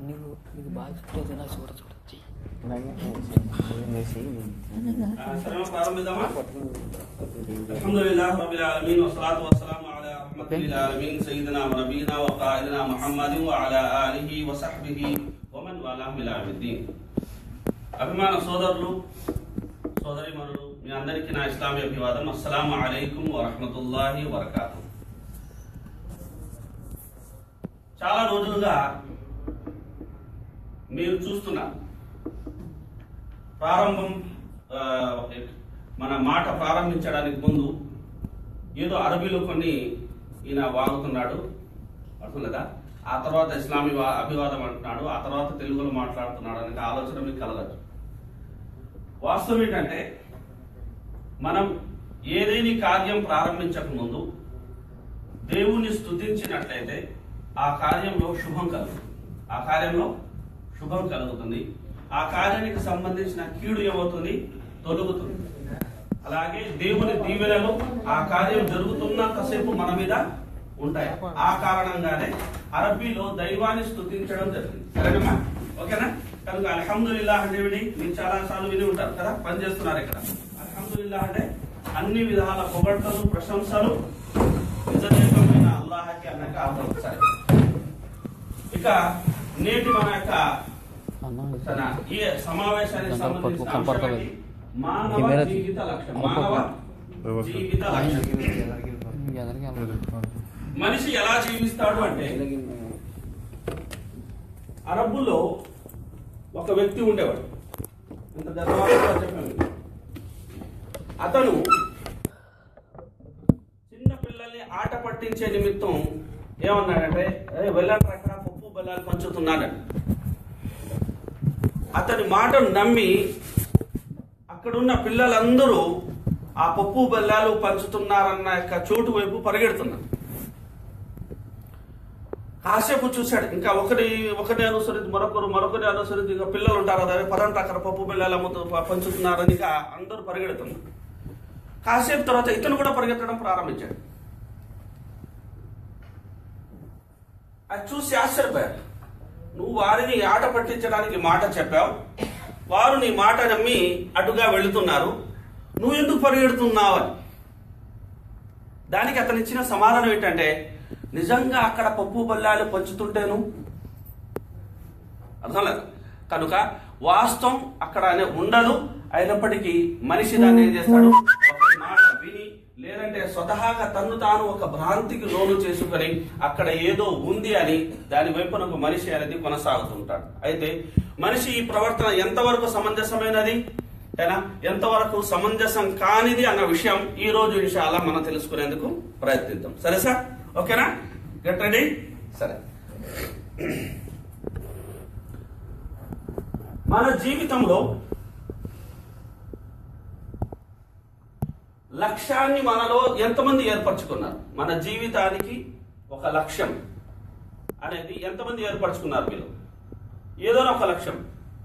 నీకు నీకు బాగా చుట్టూ నా చూడ చూడొచ్చి శ్రమ ప్రారంభిద్దామా الحمد لله رب العالمين والصلاة والسلام على رحمة للعالمين سيدنا ونبينا وقائدنا محمد وعلى آله وصحبه ومن والاه إلى يوم الدين అభిమాన సోదరులు సోదరిమణులు మీ అందరికీ నా ఇస్లామీ అభివాదం అస్సలాము అలైకుం వరహమతుల్లాహి వబర్కాతు చాలా రోజులుగా మీరు చూస్తున్నారు ప్రారంభం ఆ, మన మాట ప్రారంభించడానికి ముందు ఏదో అరబీలో కొన్ని ఈయన వాగుతున్నాడు అర్థం లేదా ఆ తర్వాత ఇస్లామీ వా- అభివాదం అంటున్నాడు ఆ తర్వాత తెలుగులో మాట్లాడుతున్నాడు అనే ఆలోచన మీకు కలగచ్చు వాస్తవం ఏంటంటే మనం ఏదేని కార్యం ప్రారంభించక ముందు దేవుని స్తుతించినట్లయితే ఆ కార్యంలో శుభం కలుగుతుంది ఆ కార్యంలో శుభం కలుగుతుంది ఆ కార్యానికి సంబంధించిన కీడు ఏమవుతుంది తొలగుతుంది అలాగే దేవుని దీవెనలు ఆ కార్యం జరుగుతున్నంతసేపు మన మీద ఉంటాయి ఆ కారణంగానే అరబీలో దైవాన్ని స్తుతించడం జరిగింది సరేనమ్మా ఓకేనా కనుక అల్హమ్దుల్లాహ్ అంటే ఏమిటి మీరు చాలా సార్లు విని ఉంటారు కదా పని చేస్తున్నారు ఇక్కడ అల్హమ్దుల్లాహ్ అంటే అన్ని విధాల పొగడ్తలు ప్రశంసలు నిజదేవమైన అల్లాహకి అన్నక అర్థం సరే ఇక నేటి మన యొక్క తన ఈ సమావేశానికి సంబంధించిన అంశం ఏంటి? మానవ కెమెరా జీవిత లక్ష్యం మానవ జీవిత లక్ష్యం మనిషి ఎలా జీవిస్తాడు అంటే అరబ్బులో ఒక వ్యక్తి ఉండేవాడు ఇంత గర్వంగా చెప్పాను అతను చిన్న పిల్లల్ని ఆట పట్టించే నిమిత్తం ఏమన్నాడంటే "అరే, వెళ్ళండి అక్కడ పప్పు బెల్లాలు పంచుతున్నాడు అతని మాటను నమ్మి అక్కడున్న పిల్లలందరూ ఆ పప్పు బెల్లాలు పంచుతున్నారన్న యొక్క చోటు వైపు పరిగెడుతున్నారు కాసేపు చూశాడు ఇంకా ఒకరి ఒకరిని అనుసరించి మరొకరు మరొకరిని అనుసరించి ఇంకా పిల్లలు ఉంటారు కదా పదంట అక్కడ పప్పు బెల్లాలు అమ్ముతూ ప- పంచుతున్నారని ఇక అందరూ పరిగెడుతున్నారు కాసేపు తర్వాత ఇతను కూడా పరిగెత్తడం ప్రారంభించాడు అది చూసి ఆశ్చర్యపోయాడు నువ్వు వారిని ఆట పట్టించడానికి మాట చెప్పావు వారు నీ మాట నమ్మి అటుగా వెళుతున్నారు నువ్వు ఎందుకు పరిగెడుతున్నావు అని దానికి అతను ఇచ్చిన సమాధానం ఏంటంటే నిజంగా అక్కడ పప్పు బల్లాలు పంచుతుంటేను అర్థం లేదు కనుక వాస్తవం అక్కడ అనే ఉండదు అయినప్పటికీ మనిషి దాన్ని ఏం చేస్తాడు ఒక మాట విని లేదంటే స్వతహాగా తన్ను తాను ఒక భ్రాంతికి లోను చేసుకొని అక్కడ ఏదో ఉంది అని దాని వైపున ఒక మనిషి అనేది కొనసాగుతుంటాడు అయితే మనిషి ఈ ప్రవర్తన ఎంతవరకు సమంజసమైనది ఏనా ఎంతవరకు సమంజసం కానిది అన్న విషయం ఈ రోజు విషయాల మనం తెలుసుకునేందుకు ప్రయత్నిద్దాం సరే సార్ ఓకేనా గెట్ రెడీ సరే మన జీవితంలో లక్ష్యాన్ని మనలో ఎంతమంది ఏర్పరచుకున్నారు మన జీవితానికి ఒక లక్ష్యం అనేది ఎంతమంది ఏర్పరచుకున్నారు మీరు ఏదో ఒక లక్ష్యం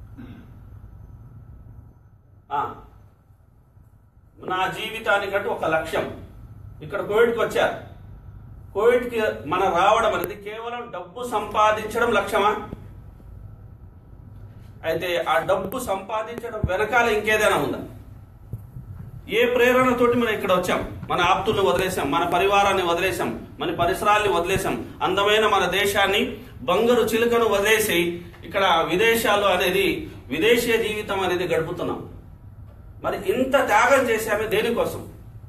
ఆ, నా జీవితానికంటూ ఒక లక్ష్యం ఇక్కడ కోవిడ్కి వచ్చారు కోవిడ్కి మన రావడం అనేది కేవలం డబ్బు సంపాదించడం లక్ష్యమా అయితే ఆ డబ్బు సంపాదించడం వెనకాల ఇంకేదైనా ఉందా ఏ ప్రేరణతోటి మనం ఇక్కడ వచ్చాం మన ఆప్తుల్ని వదిలేసాం మన పరివారాన్ని వదిలేసాం మన పరిసరాల్ని వదిలేసాం అందమైన మన దేశాన్ని బంగారు చిలుకను వదిలేసి ఇక్కడ విదేశాలు అనేది విదేశీయ జీవితం అనేది గడుపుతున్నాం మరి ఇంత త్యాగం చేశామే దేనికోసం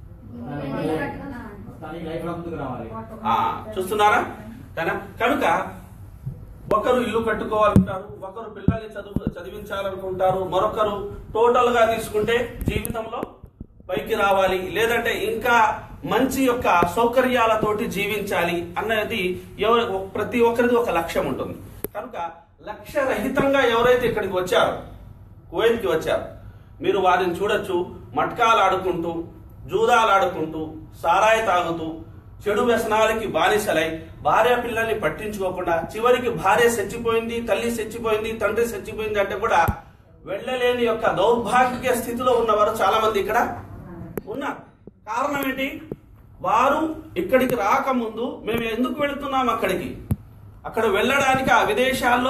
ఆ, చూస్తున్నారా కదా? కనుక ఒకరు ఇల్లు కట్టుకోవాలంటారు ఒకరు పిల్లల్ని చదువు చదివించాలనుకుంటారు మరొకరు టోటల్ గా తీసుకుంటే జీవితంలో పైకి రావాలి లేదంటే ఇంకా మంచి యొక్క సౌకర్యాలతోటి జీవించాలి అన్నది ఎవరి ప్రతి ఒక్కరిది ఒక లక్ష్యం ఉంటుంది కనుక లక్ష్యరహితంగా ఎవరైతే ఇక్కడికి వచ్చారో కువైత్కి వచ్చారు మీరు వారిని చూడొచ్చు మట్కాలు ఆడుకుంటూ జూదాలు ఆడుకుంటూ సారాయి తాగుతూ చెడు వ్యసనాలకి బానిసలై భార్య పిల్లల్ని పట్టించుకోకుండా చివరికి భార్య చచ్చిపోయింది తల్లి చచ్చిపోయింది తండ్రి చచ్చిపోయింది అంటే కూడా వెళ్ళలేని యొక్క దౌర్భాగ్య స్థితిలో ఉన్నవారు చాలా మంది ఇక్కడ ఉన్నారు కారణం ఏంటి వారు ఇక్కడికి రాకముందు మేము ఎందుకు వెళుతున్నాం అక్కడికి అక్కడ వెళ్ళడానికి ఆ విదేశాల్లో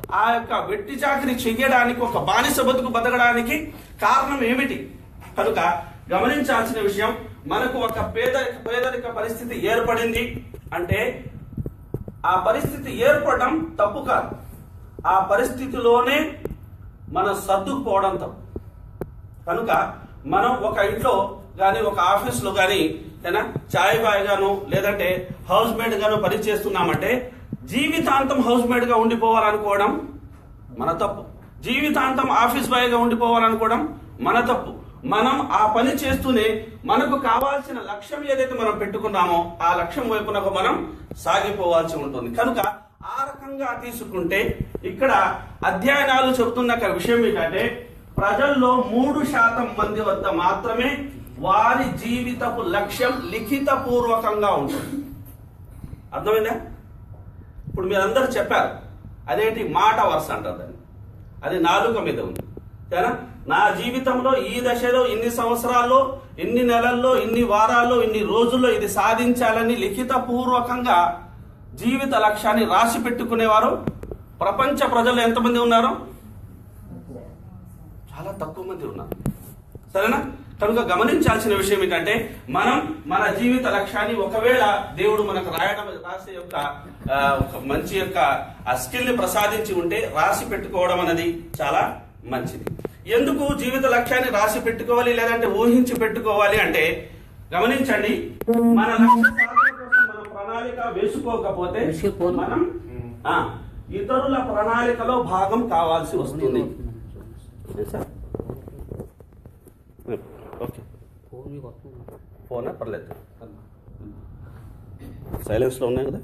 ఆ యొక్క వెట్టి చాకరీ చెయ్యడానికి ఒక బానిస బతుకు బతకడానికి కారణం ఏమిటి కనుక గమనించాల్సిన విషయం మనకు ఒక పేద పేదరిక పరిస్థితి ఏర్పడింది అంటే ఆ పరిస్థితి ఏర్పడడం తప్పు కాదు ఆ పరిస్థితిలోనే మనం సర్దుకుపోవడం తప్పు కనుక మనం ఒక ఇంట్లో గాని ఒక ఆఫీస్ లో గాని ఏనా చాయ్ బాయ్ గాను లేదంటే హౌస్ మేడ్ గాను పని చేస్తున్నామంటే జీవితాంతం హౌస్ మేడ్ గా ఉండిపోవాలనుకోవడం మన తప్పు జీవితాంతం ఆఫీస్ బాయ్ గా ఉండిపోవాలనుకోవడం మన తప్పు మనం ఆ పని చేస్తూనే మనకు కావాల్సిన లక్ష్యం ఏదైతే మనం పెట్టుకున్నామో ఆ లక్ష్యం వైపునకు మనం సాగిపోవాల్సి ఉంటుంది కనుక ఆ రకంగా తీసుకుంటే ఇక్కడ అధ్యయనాలు చెబుతున్న ఒక విషయం ఏంటంటే ప్రజల్లో మూడు శాతం మంది వద్ద మాత్రమే వారి జీవితపు లక్ష్యం లిఖిత పూర్వకంగా ఉంటుంది అర్థమైందా ఇప్పుడు మీరందరూ చెప్పారు అదేంటి మాట వరుస అంటారు దాన్ని అది నాలుక మీద ఉంది సరేనా నా జీవితంలో ఈ దశలో ఇన్ని సంవత్సరాల్లో ఇన్ని నెలల్లో ఇన్ని వారాల్లో ఇన్ని రోజుల్లో ఇది సాధించాలని లిఖిత పూర్వకంగా జీవిత లక్ష్యాన్ని రాసి పెట్టుకునేవారు ప్రపంచ ప్రజలు ఎంతమంది ఉన్నారు చాలా తక్కువ మంది ఉన్నారు సరేనా కనుక గమనించాల్సిన విషయం ఏంటంటే మనం మన జీవిత లక్ష్యాన్ని ఒకవేళ దేవుడు మనకు రాయడం రాసే యొక్క ఆ, ఒక మంచి యొక్క ఆ స్కిల్ ని ప్రసాదించి ఉంటే రాసి పెట్టుకోవడం అనేది చాలా మంచిది ఎందుకు జీవిత లక్ష్యాన్ని రాసి పెట్టుకోవాలి లేదంటే ఊహించి పెట్టుకోవాలి అంటే గమనించండి మన లక్ష్య సాధన కోసం మనం ప్రణాళిక వేసుకోకపోతే వేసుకోను. మనం ఆ, ఇతరుల ప్రణాళికలో భాగం కావాల్సి వస్తుంది సార్ ఓకే ఫోన్ మీకు వస్తుంది ఫోనా పర్లేదు సైలెన్స్ లో ఉన్నాయి కదా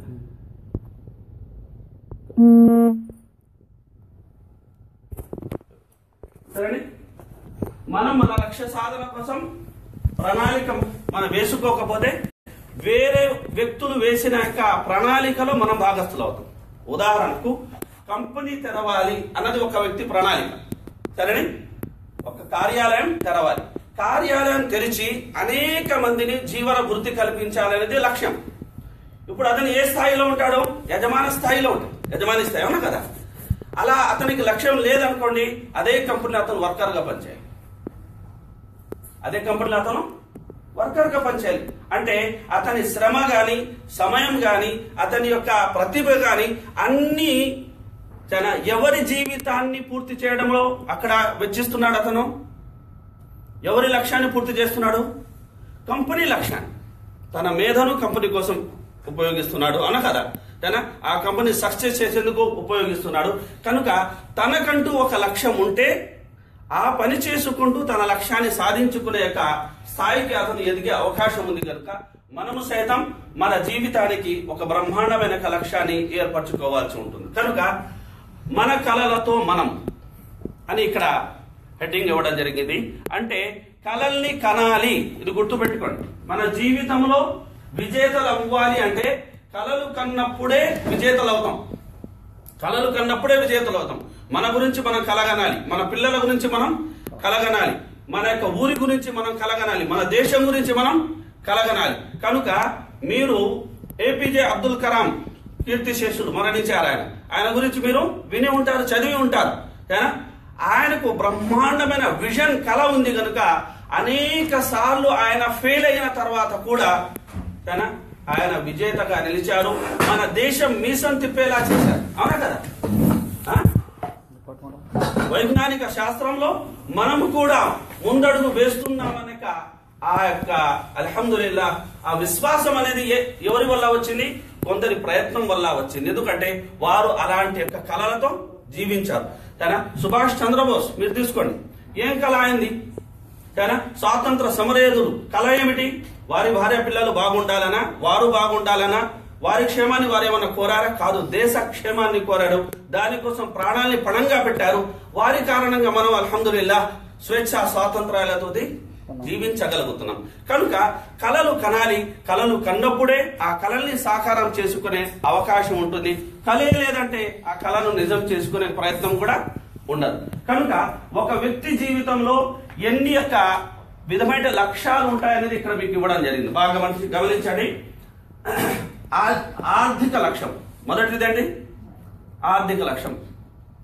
సరే మనం మన లక్ష్య సాధన కోసం ప్రణాళిక మనం వేసుకోకపోతే వేరే వ్యక్తులు వేసిన యొక్క ప్రణాళికలో మనం భాగస్థులు అవుతాం ఉదాహరణకు కంపెనీ తెరవాలి అన్నది ఒక వ్యక్తి ప్రణాళిక సరేనే ఒక కార్యాలయం తెరవాలి కార్యాలయం తెరిచి అనేక మందిని జీవన వృత్తి కల్పించాలనేది లక్ష్యం ఇప్పుడు అతను ఏ స్థాయిలో ఉంటాడో యజమాన స్థాయిలో ఉంటాడు యజమాని స్థాయి అవునా కదా అలా అతనికి లక్ష్యం లేదనుకోండి అదే కంపెనీలో అతను వర్కర్ గా పనిచేయాలి అదే కంపెనీలో అతను వర్కర్ గా పనిచేయాలి అంటే అతని శ్రమ గాని సమయం గాని అతని యొక్క ప్రతిభ గాని అన్ని తన ఎవరి జీవితాన్ని పూర్తి చేయడంలో అక్కడ వెచ్చిస్తున్నాడు అతను ఎవరి లక్ష్యాన్ని పూర్తి చేస్తున్నాడు కంపెనీ లక్ష్యాన్ని తన మేధను కంపెనీ కోసం ఉపయోగిస్తున్నాడు అన కదా తన ఆ కంపెనీ సక్సెస్ చేసేందుకు ఉపయోగిస్తున్నాడు కనుక తనకంటూ ఒక లక్ష్యం ఉంటే ఆ పని చేసుకుంటూ తన లక్ష్యాన్ని సాధించుకునే యొక్క స్థాయికి అతను ఎదిగే అవకాశం ఉంది కనుక మనము సైతం మన జీవితానికి ఒక బ్రహ్మాండమైన ఒక లక్ష్యాన్ని ఏర్పరచుకోవాల్సి ఉంటుంది కనుక మన కళలతో మనం అని ఇక్కడ హెడ్డింగ్ ఇవ్వడం జరిగింది అంటే కళల్ని కనాలి ఇది గుర్తుపెట్టుకోండి మన జీవితంలో విజేతలు అవ్వాలి అంటే కళలు కన్నప్పుడే విజేతలు అవుతాం కళలు కన్నప్పుడే విజేతలు అవుతాం మన గురించి మనం కలగనాలి మన పిల్లల గురించి మనం కలగనాలి మన యొక్క ఊరి గురించి మనం కలగనాలి మన దేశం గురించి మనం కలగనాలి కనుక మీరు ఏపీజే అబ్దుల్ కలాం కీర్తిశేషుడు మరణించారు ఆయన ఆయన గురించి మీరు విని ఉంటారు చదివి ఉంటారు ఏనా? ఆయనకు బ్రహ్మాండమైన విజన్ కళ ఉంది కనుక అనేక సార్లు ఆయన ఫెయిల్ అయిన తర్వాత కూడా ఏనా? ఆయన విజేతగా నిలిచారు మన దేశం మీసం తిప్పేలా చేశారు అవునా కదా ఆ? వైజ్ఞానిక శాస్త్రంలో మనము కూడా ముందడుగు వేస్తున్నామనే ఆ యొక్క అల్హమ్దుల్లా ఆ విశ్వాసం అనేది ఏ- ఎవరి వల్ల వచ్చింది కొందరి ప్రయత్నం వల్ల వచ్చింది ఎందుకంటే వారు అలాంటి యొక్క కళలతో జీవించారు కానీ సుభాష్ చంద్రబోస్ మీరు తీసుకోండి ఏం కళ అయింది కానీ స్వాతంత్ర సమరయోధులు కళ ఏమిటి వారి భార్య పిల్లలు బాగుండాలనా వారు బాగుండాలనా వారి క్షేమాన్ని వారు ఏమన్నా కోరారా కాదు దేశ క్షేమాన్ని కోరాడు దానికోసం ప్రాణాల్ని పణంగా పెట్టారు వారి కారణంగా మనం అల్హమ్దుల్లా స్వేచ్ఛ స్వాతంత్రాలతోటి జీవించగలుగుతున్నాం కనుక కళలు కనాలి కళలు కన్నప్పుడే ఆ కళల్ని సాకారం చేసుకునే అవకాశం ఉంటుంది కళే లేదంటే ఆ కళను నిజం చేసుకునే ప్రయత్నం కూడా ఉండదు కనుక ఒక వ్యక్తి జీవితంలో ఎన్ని యొక్క విధమైన లక్ష్యాలు ఉంటాయనేది ఇక్కడ మీకు ఇవ్వడం జరిగింది బాగా గమనించి గమనించండి ఆ- ఆర్థిక లక్ష్యం మొదటిదండి ఆర్థిక లక్ష్యం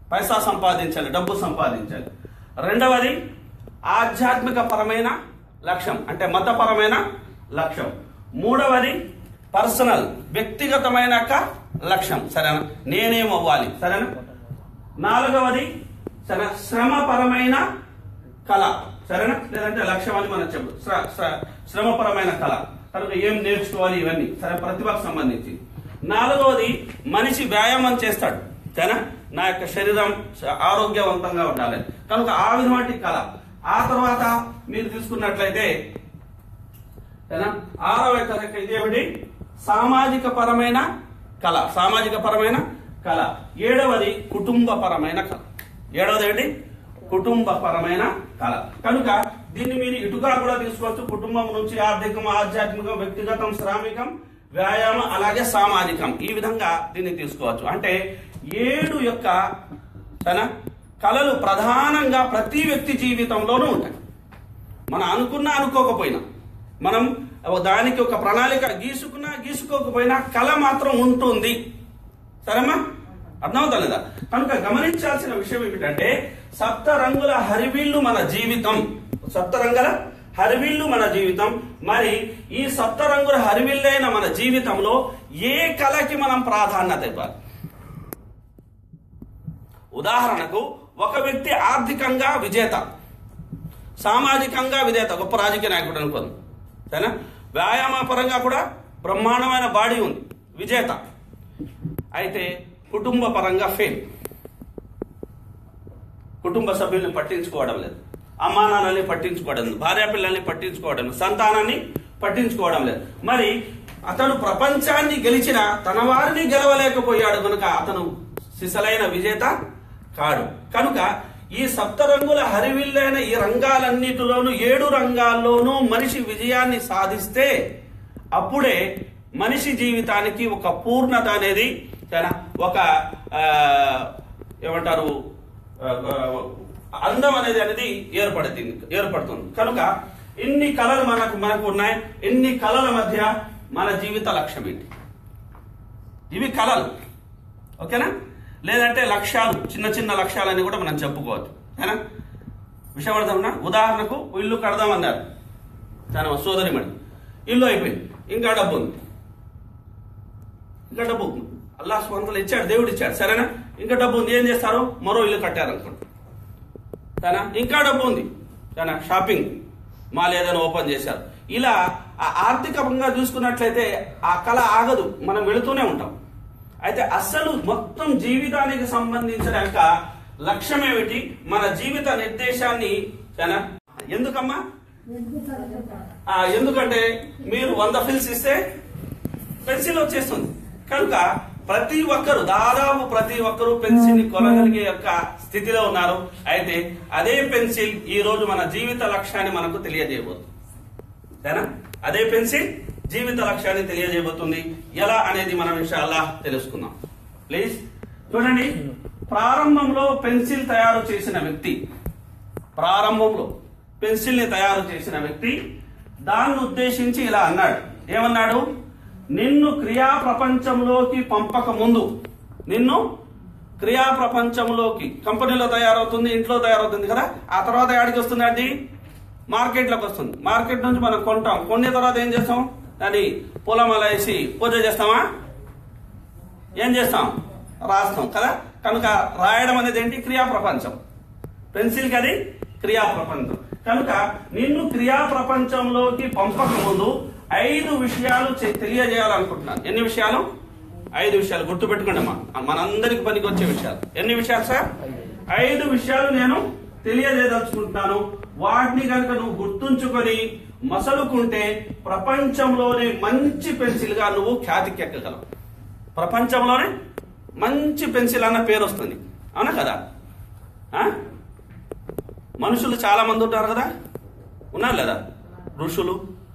పైసా సంపాదించాలి డబ్బు సంపాదించాలి రెండవది ఆధ్యాత్మిక పరమైన లక్ష్యం అంటే మతపరమైన లక్ష్యం మూడవది పర్సనల్ వ్యక్తిగతమైన యొక్క లక్ష్యం సరేనా నేనేమవ్వాలి సరేనా నాలుగవది సరే శ్రమపరమైన కళ సరేనా లేదంటే లక్ష్యం అని మనం చెప్పు శ్ర- శ్ర- శ్రమపరమైన కళ కనుక ఏం నేర్చుకోవాలి ఇవన్నీ సరే ప్రతిభకు సంబంధించి నాలుగవది మనిషి వ్యాయామం చేస్తాడు సరేనా నా యొక్క శరీరం స- ఆరోగ్యవంతంగా ఉండాలి కనుక ఆ విధమైన కళ ఆ తర్వాత మీరు తీసుకున్నట్లయితే సరేనా ఆరవ కనుక ఇదేమిటి సామాజిక పరమైన కళ సామాజిక పరమైన కళ ఏడవది కుటుంబ పరమైన కళ ఏడవది ఏంటి కుటుంబ పరమైన కళ కనుక దీన్ని మీరు ఇటుగా కూడా తీసుకోవచ్చు కుటుంబం నుంచి ఆర్థికం ఆధ్యాత్మికం వ్యక్తిగతం శ్రామికం వ్యాయామం అలాగే సామాజికం ఈ విధంగా దీన్ని తీసుకోవచ్చు అంటే ఏడు యొక్క సరేనా కళలు ప్రధానంగా ప్రతి వ్యక్తి జీవితంలోనూ ఉంటాయి మనం అనుకున్నా అనుకోకపోయినా మనం దానికి ఒక ప్రణాళిక గీసుకున్నా గీసుకోకపోయినా కళ మాత్రం ఉంటుంది సరేమ్మా అర్థమవుతా లేదా కనుక గమనించాల్సిన విషయం ఏమిటంటే సప్త రంగుల హరివిల్లు మన జీవితం సప్త రంగుల హరివిల్లు మన జీవితం మరి ఈ సప్త రంగుల హరివిల్లైన మన జీవితంలో ఏ కళకి మనం ప్రాధాన్యత ఇవ్వాలి ఉదాహరణకు ఒక వ్యక్తి ఆర్థికంగా విజేత సామాజికంగా విధేయత గొప్ప రాజకీయ నాయకుడు అనుకోదు సరేనా వ్యాయామ పరంగా కూడా బ్రహ్మాండమైన బాడీ ఉంది విజేత అయితే కుటుంబ పరంగా ఫెయిల్ కుటుంబ సభ్యుల్ని పట్టించుకోవడం లేదు అమ్మా నాన్నల్ని పట్టించుకోవడం లేదు భార్య పిల్లల్ని పట్టించుకోవడం లేదు సంతానాన్ని పట్టించుకోవడం లేదు మరి అతడు ప్రపంచాన్ని గెలిచిన తన వారిని గెలవలేకపోయాడు కనుక అతను సిసలైన విజేత కాడు కనుక ఈ సప్త రంగుల హరివిల్లైన ఈ రంగాలన్నిటిలోనూ ఏడు రంగాల్లోనూ మనిషి విజయాన్ని సాధిస్తే అప్పుడే మనిషి జీవితానికి ఒక పూర్ణత అనేది చాలా ఒక ఆ, ఏమంటారు ఆ, ఆ, అందం అనేది అనేది ఏర్పడుతుంది ఏర్పడుతుంది కనుక ఎన్ని కళలు మనకు మనకు ఉన్నాయి ఎన్ని కళల మధ్య మన జీవిత లక్ష్యం ఏంటి ఇవి కళలు ఓకేనా లేదంటే లక్ష్యాలు చిన్న చిన్న లక్ష్యాలని కూడా మనం చెప్పుకోవచ్చు ఏనా విషయం అర్థమన్నా ఉదాహరణకు ఇల్లు కడదామన్నారు తన సోదరిమణి ఇల్లు అయిపోయింది ఇంకా డబ్బు ఉంది ఇంకా డబ్బు ఉంది. అల్లా స్వంతలు ఇచ్చాడు దేవుడు ఇచ్చాడు సరేనా ఇంకా డబ్బు ఉంది ఏం చేస్తారు మరో ఇల్లు కట్టారనుకోండి సరేనా ఇంకా డబ్బు ఉంది సరేనా షాపింగ్ మాల్ ఏదైనా ఓపెన్ చేశారు ఇలా ఆ ఆర్థికంగా చూసుకున్నట్లయితే ఆ కళ ఆగదు మనం వెళుతూనే ఉంటాం అయితే అసలు మొత్తం జీవితానికి సంబంధించిన యొక్క లక్ష్యం ఏమిటి మన జీవిత నిర్దేశాన్ని సరేనా ఎందుకమ్మా ఆ, ఎందుకంటే మీరు వంద ఫిల్స్ ఇస్తే పెన్సిల్ వచ్చేస్తుంది కనుక ప్రతి ఒక్కరు దాదాపు ప్రతి ఒక్కరు పెన్సిల్ ని కొనగలిగే యొక్క స్థితిలో ఉన్నారు అయితే అదే పెన్సిల్ ఈ రోజు మన జీవిత లక్ష్యాన్ని మనకు తెలియజేయబోతుంది సరేనా అదే పెన్సిల్ జీవిత లక్ష్యాన్ని తెలియజేయబోతుంది ఎలా అనేది మనం ఇన్షాల్లా తెలుసుకుందాం ప్లీజ్ చూడండి ప్రారంభంలో పెన్సిల్ తయారు చేసిన వ్యక్తి ప్రారంభంలో పెన్సిల్ ని తయారు చేసిన వ్యక్తి దాన్ని ఉద్దేశించి ఇలా అన్నాడు ఏమన్నాడు నిన్ను క్రియా ప్రపంచంలోకి పంపక ముందు నిన్ను క్రియా ప్రపంచంలోకి కంపెనీలో తయారవుతుంది ఇంట్లో తయారవుతుంది కదా ఆ తర్వాత ఎక్కడికి వస్తుంది అది మార్కెట్లోకి వస్తుంది మార్కెట్ నుంచి మనం కొంటాం కొన్న తర్వాత ఏం చేస్తాం దాన్ని పొలమల వేసి పూజ చేస్తామా ఏం చేస్తాం రాస్తాం కదా కనుక రాయడం అనేది ఏంటి క్రియా ప్రపంచం పెన్సిల్ అది క్రియా ప్రపంచం కనుక నిన్ను క్రియా ప్రపంచంలోకి పంపక ముందు ఐదు విషయాలు చె- తెలియజేయాలనుకుంటున్నాను ఎన్ని విషయాలు ఐదు విషయాలు గుర్తు పెట్టుకోండి అమ్మా మనందరికి పనికి వచ్చే విషయాలు ఎన్ని విషయాలు సార్ ఐదు విషయాలు నేను తెలియజేయదలుచుకుంటున్నాను వాటిని కనుక నువ్వు గుర్తుంచుకొని మసలుకుంటే ప్రపంచంలోనే మంచి పెన్సిల్ గా నువ్వు ఖ్యాతికి ఎక్కగలవు ప్రపంచంలోనే మంచి పెన్సిల్ అన్న పేరు వస్తుంది అవునా కదా ఆ? మనుషులు చాలా మంది ఉంటారు కదా ఉన్నారు లేదా ఋషులు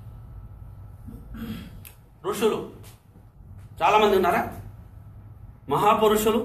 ఋషులు చాలా మంది ఉన్నారా మహాపురుషులు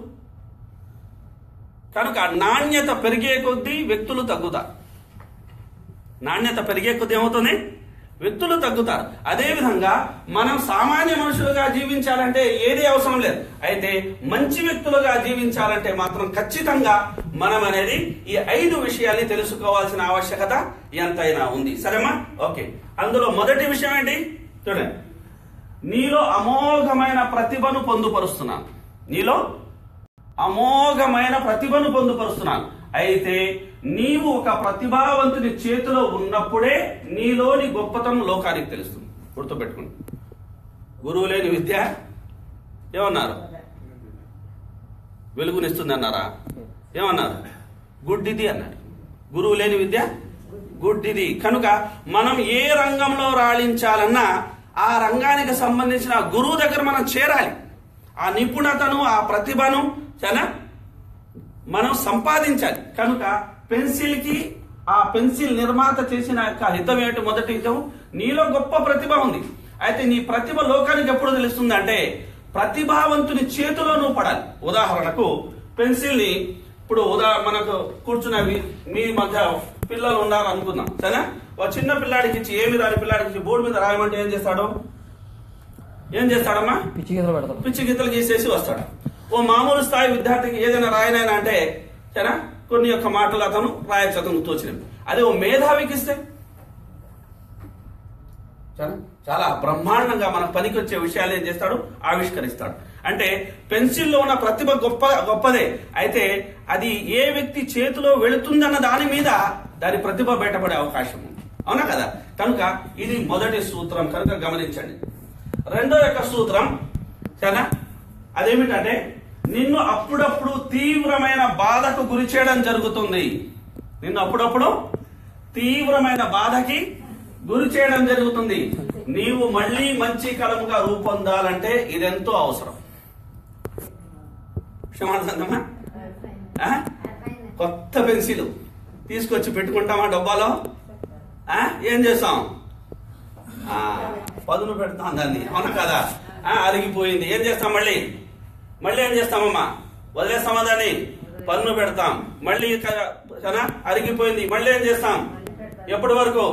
కనుక నాణ్యత పెరిగే కొద్దీ వ్యక్తులు తగ్గుతారు నాణ్యత పెరిగే కొద్దీ ఏమవుతుంది వ్యక్తులు తగ్గుతారు అదే విధంగా మనం సామాన్య మనుషులుగా జీవించాలంటే ఏది అవసరం లేదు అయితే మంచి వ్యక్తులుగా జీవించాలంటే మాత్రం ఖచ్చితంగా మనం అనేది ఈ ఐదు విషయాల్ని తెలుసుకోవాల్సిన ఆవశ్యకత ఎంతైనా ఉంది సరేమా ఓకే అందులో మొదటి విషయం ఏంటి చూడండి నీలో అమోఘమైన ప్రతిభను పొందుపరుస్తున్నాను నీలో అమోఘమైన ప్రతిభను పొందుపరుస్తున్నాను అయితే నీవు ఒక ప్రతిభావంతుని చేతిలో ఉన్నప్పుడే నీలోని గొప్పతనం లోకానికి తెలుస్తుంది గుర్తుపెట్టుకోండి గురువు లేని విద్య ఏమన్నారు వెలుగునిస్తుంది అన్నారా ఏమన్నారు గుడ్డిది అన్నారు గురువు లేని విద్య గుడ్డిది కనుక మనం ఏ రంగంలో రాణించాలన్నా ఆ రంగానికి సంబంధించిన గురువు దగ్గర మనం చేరాలి ఆ నిపుణతను ఆ ప్రతిభను చాలా మనం సంపాదించాలి కనుక పెన్సిల్ కి ఆ పెన్సిల్ నిర్మాత చేసిన యొక్క హితం ఏమిటి మొదటి హితం నీలో గొప్ప ప్రతిభ ఉంది అయితే నీ ప్రతిభ లోకానికి ఎప్పుడు తెలుస్తుంది అంటే ప్రతిభావంతుని చేతిలో నువ్వు పడాలి ఉదాహరణకు పెన్సిల్ ని ఇప్పుడు ఉదా మనకు కూర్చున్నవి మీ మధ్య పిల్లలు ఉన్నారు అనుకుందాం సరేనా ఒక చిన్న పిల్లాడికి ఇచ్చి ఏమి రాని పిల్లాడికి ఇచ్చి బోర్డు మీద రాయమంటే ఏం చేస్తాడు ఏం చేస్తాడమ్మా పిచ్చి గీతలు పెడతాం పిచ్చి గీతలు గీసేసి వస్తాడు ఓ మామూలు స్థాయి విద్యార్థికి ఏదైనా రాయనైనా అంటే సరేనా కొన్ని యొక్క మాటలు అతను రాయచ్చు అతను తోచినవి అదే ఓ మేధావికి ఇస్తే సరేనా? చాలా బ్రహ్మాండంగా మన పనికి వచ్చే విషయాలు ఏం చేస్తాడు ఆవిష్కరిస్తాడు అంటే పెన్సిల్లో ఉన్న ప్రతిభ గొప్ప గొప్పదే అయితే అది ఏ వ్యక్తి చేతిలో వెళుతుందన్న దాని మీద దాని ప్రతిభ బయటపడే అవకాశం ఉంది అవునా కదా కనుక ఇది మొదటి సూత్రం కనుక గమనించండి రెండో యొక్క సూత్రం సరేనా అదేమిటంటే నిన్ను అప్పుడప్పుడు తీవ్రమైన బాధకు గురి చేయడం జరుగుతుంది నిన్ను అప్పుడప్పుడు తీవ్రమైన బాధకి గురి చేయడం జరుగుతుంది నీవు మళ్ళీ మంచి కలముగా రూపొందాలంటే ఇదెంతో అవసరం క్షమార్థమా ఆ? కొత్త పెన్సిల్ తీసుకొచ్చి పెట్టుకుంటామా డబ్బాలో ఆ? ఏం చేస్తాం ఆ, పదును పెడతాం దాన్ని అవునా కదా ఆ, అరిగిపోయింది ఏం చేస్తాం మళ్ళీ మళ్ళీ ఏం చేస్తామమ్మా వదిలేస్తామా దాన్ని పన్ను పెడతాం మళ్ళీ క- కదా అరిగిపోయింది మళ్ళీ ఏం చేస్తాం ఎప్పటి వరకు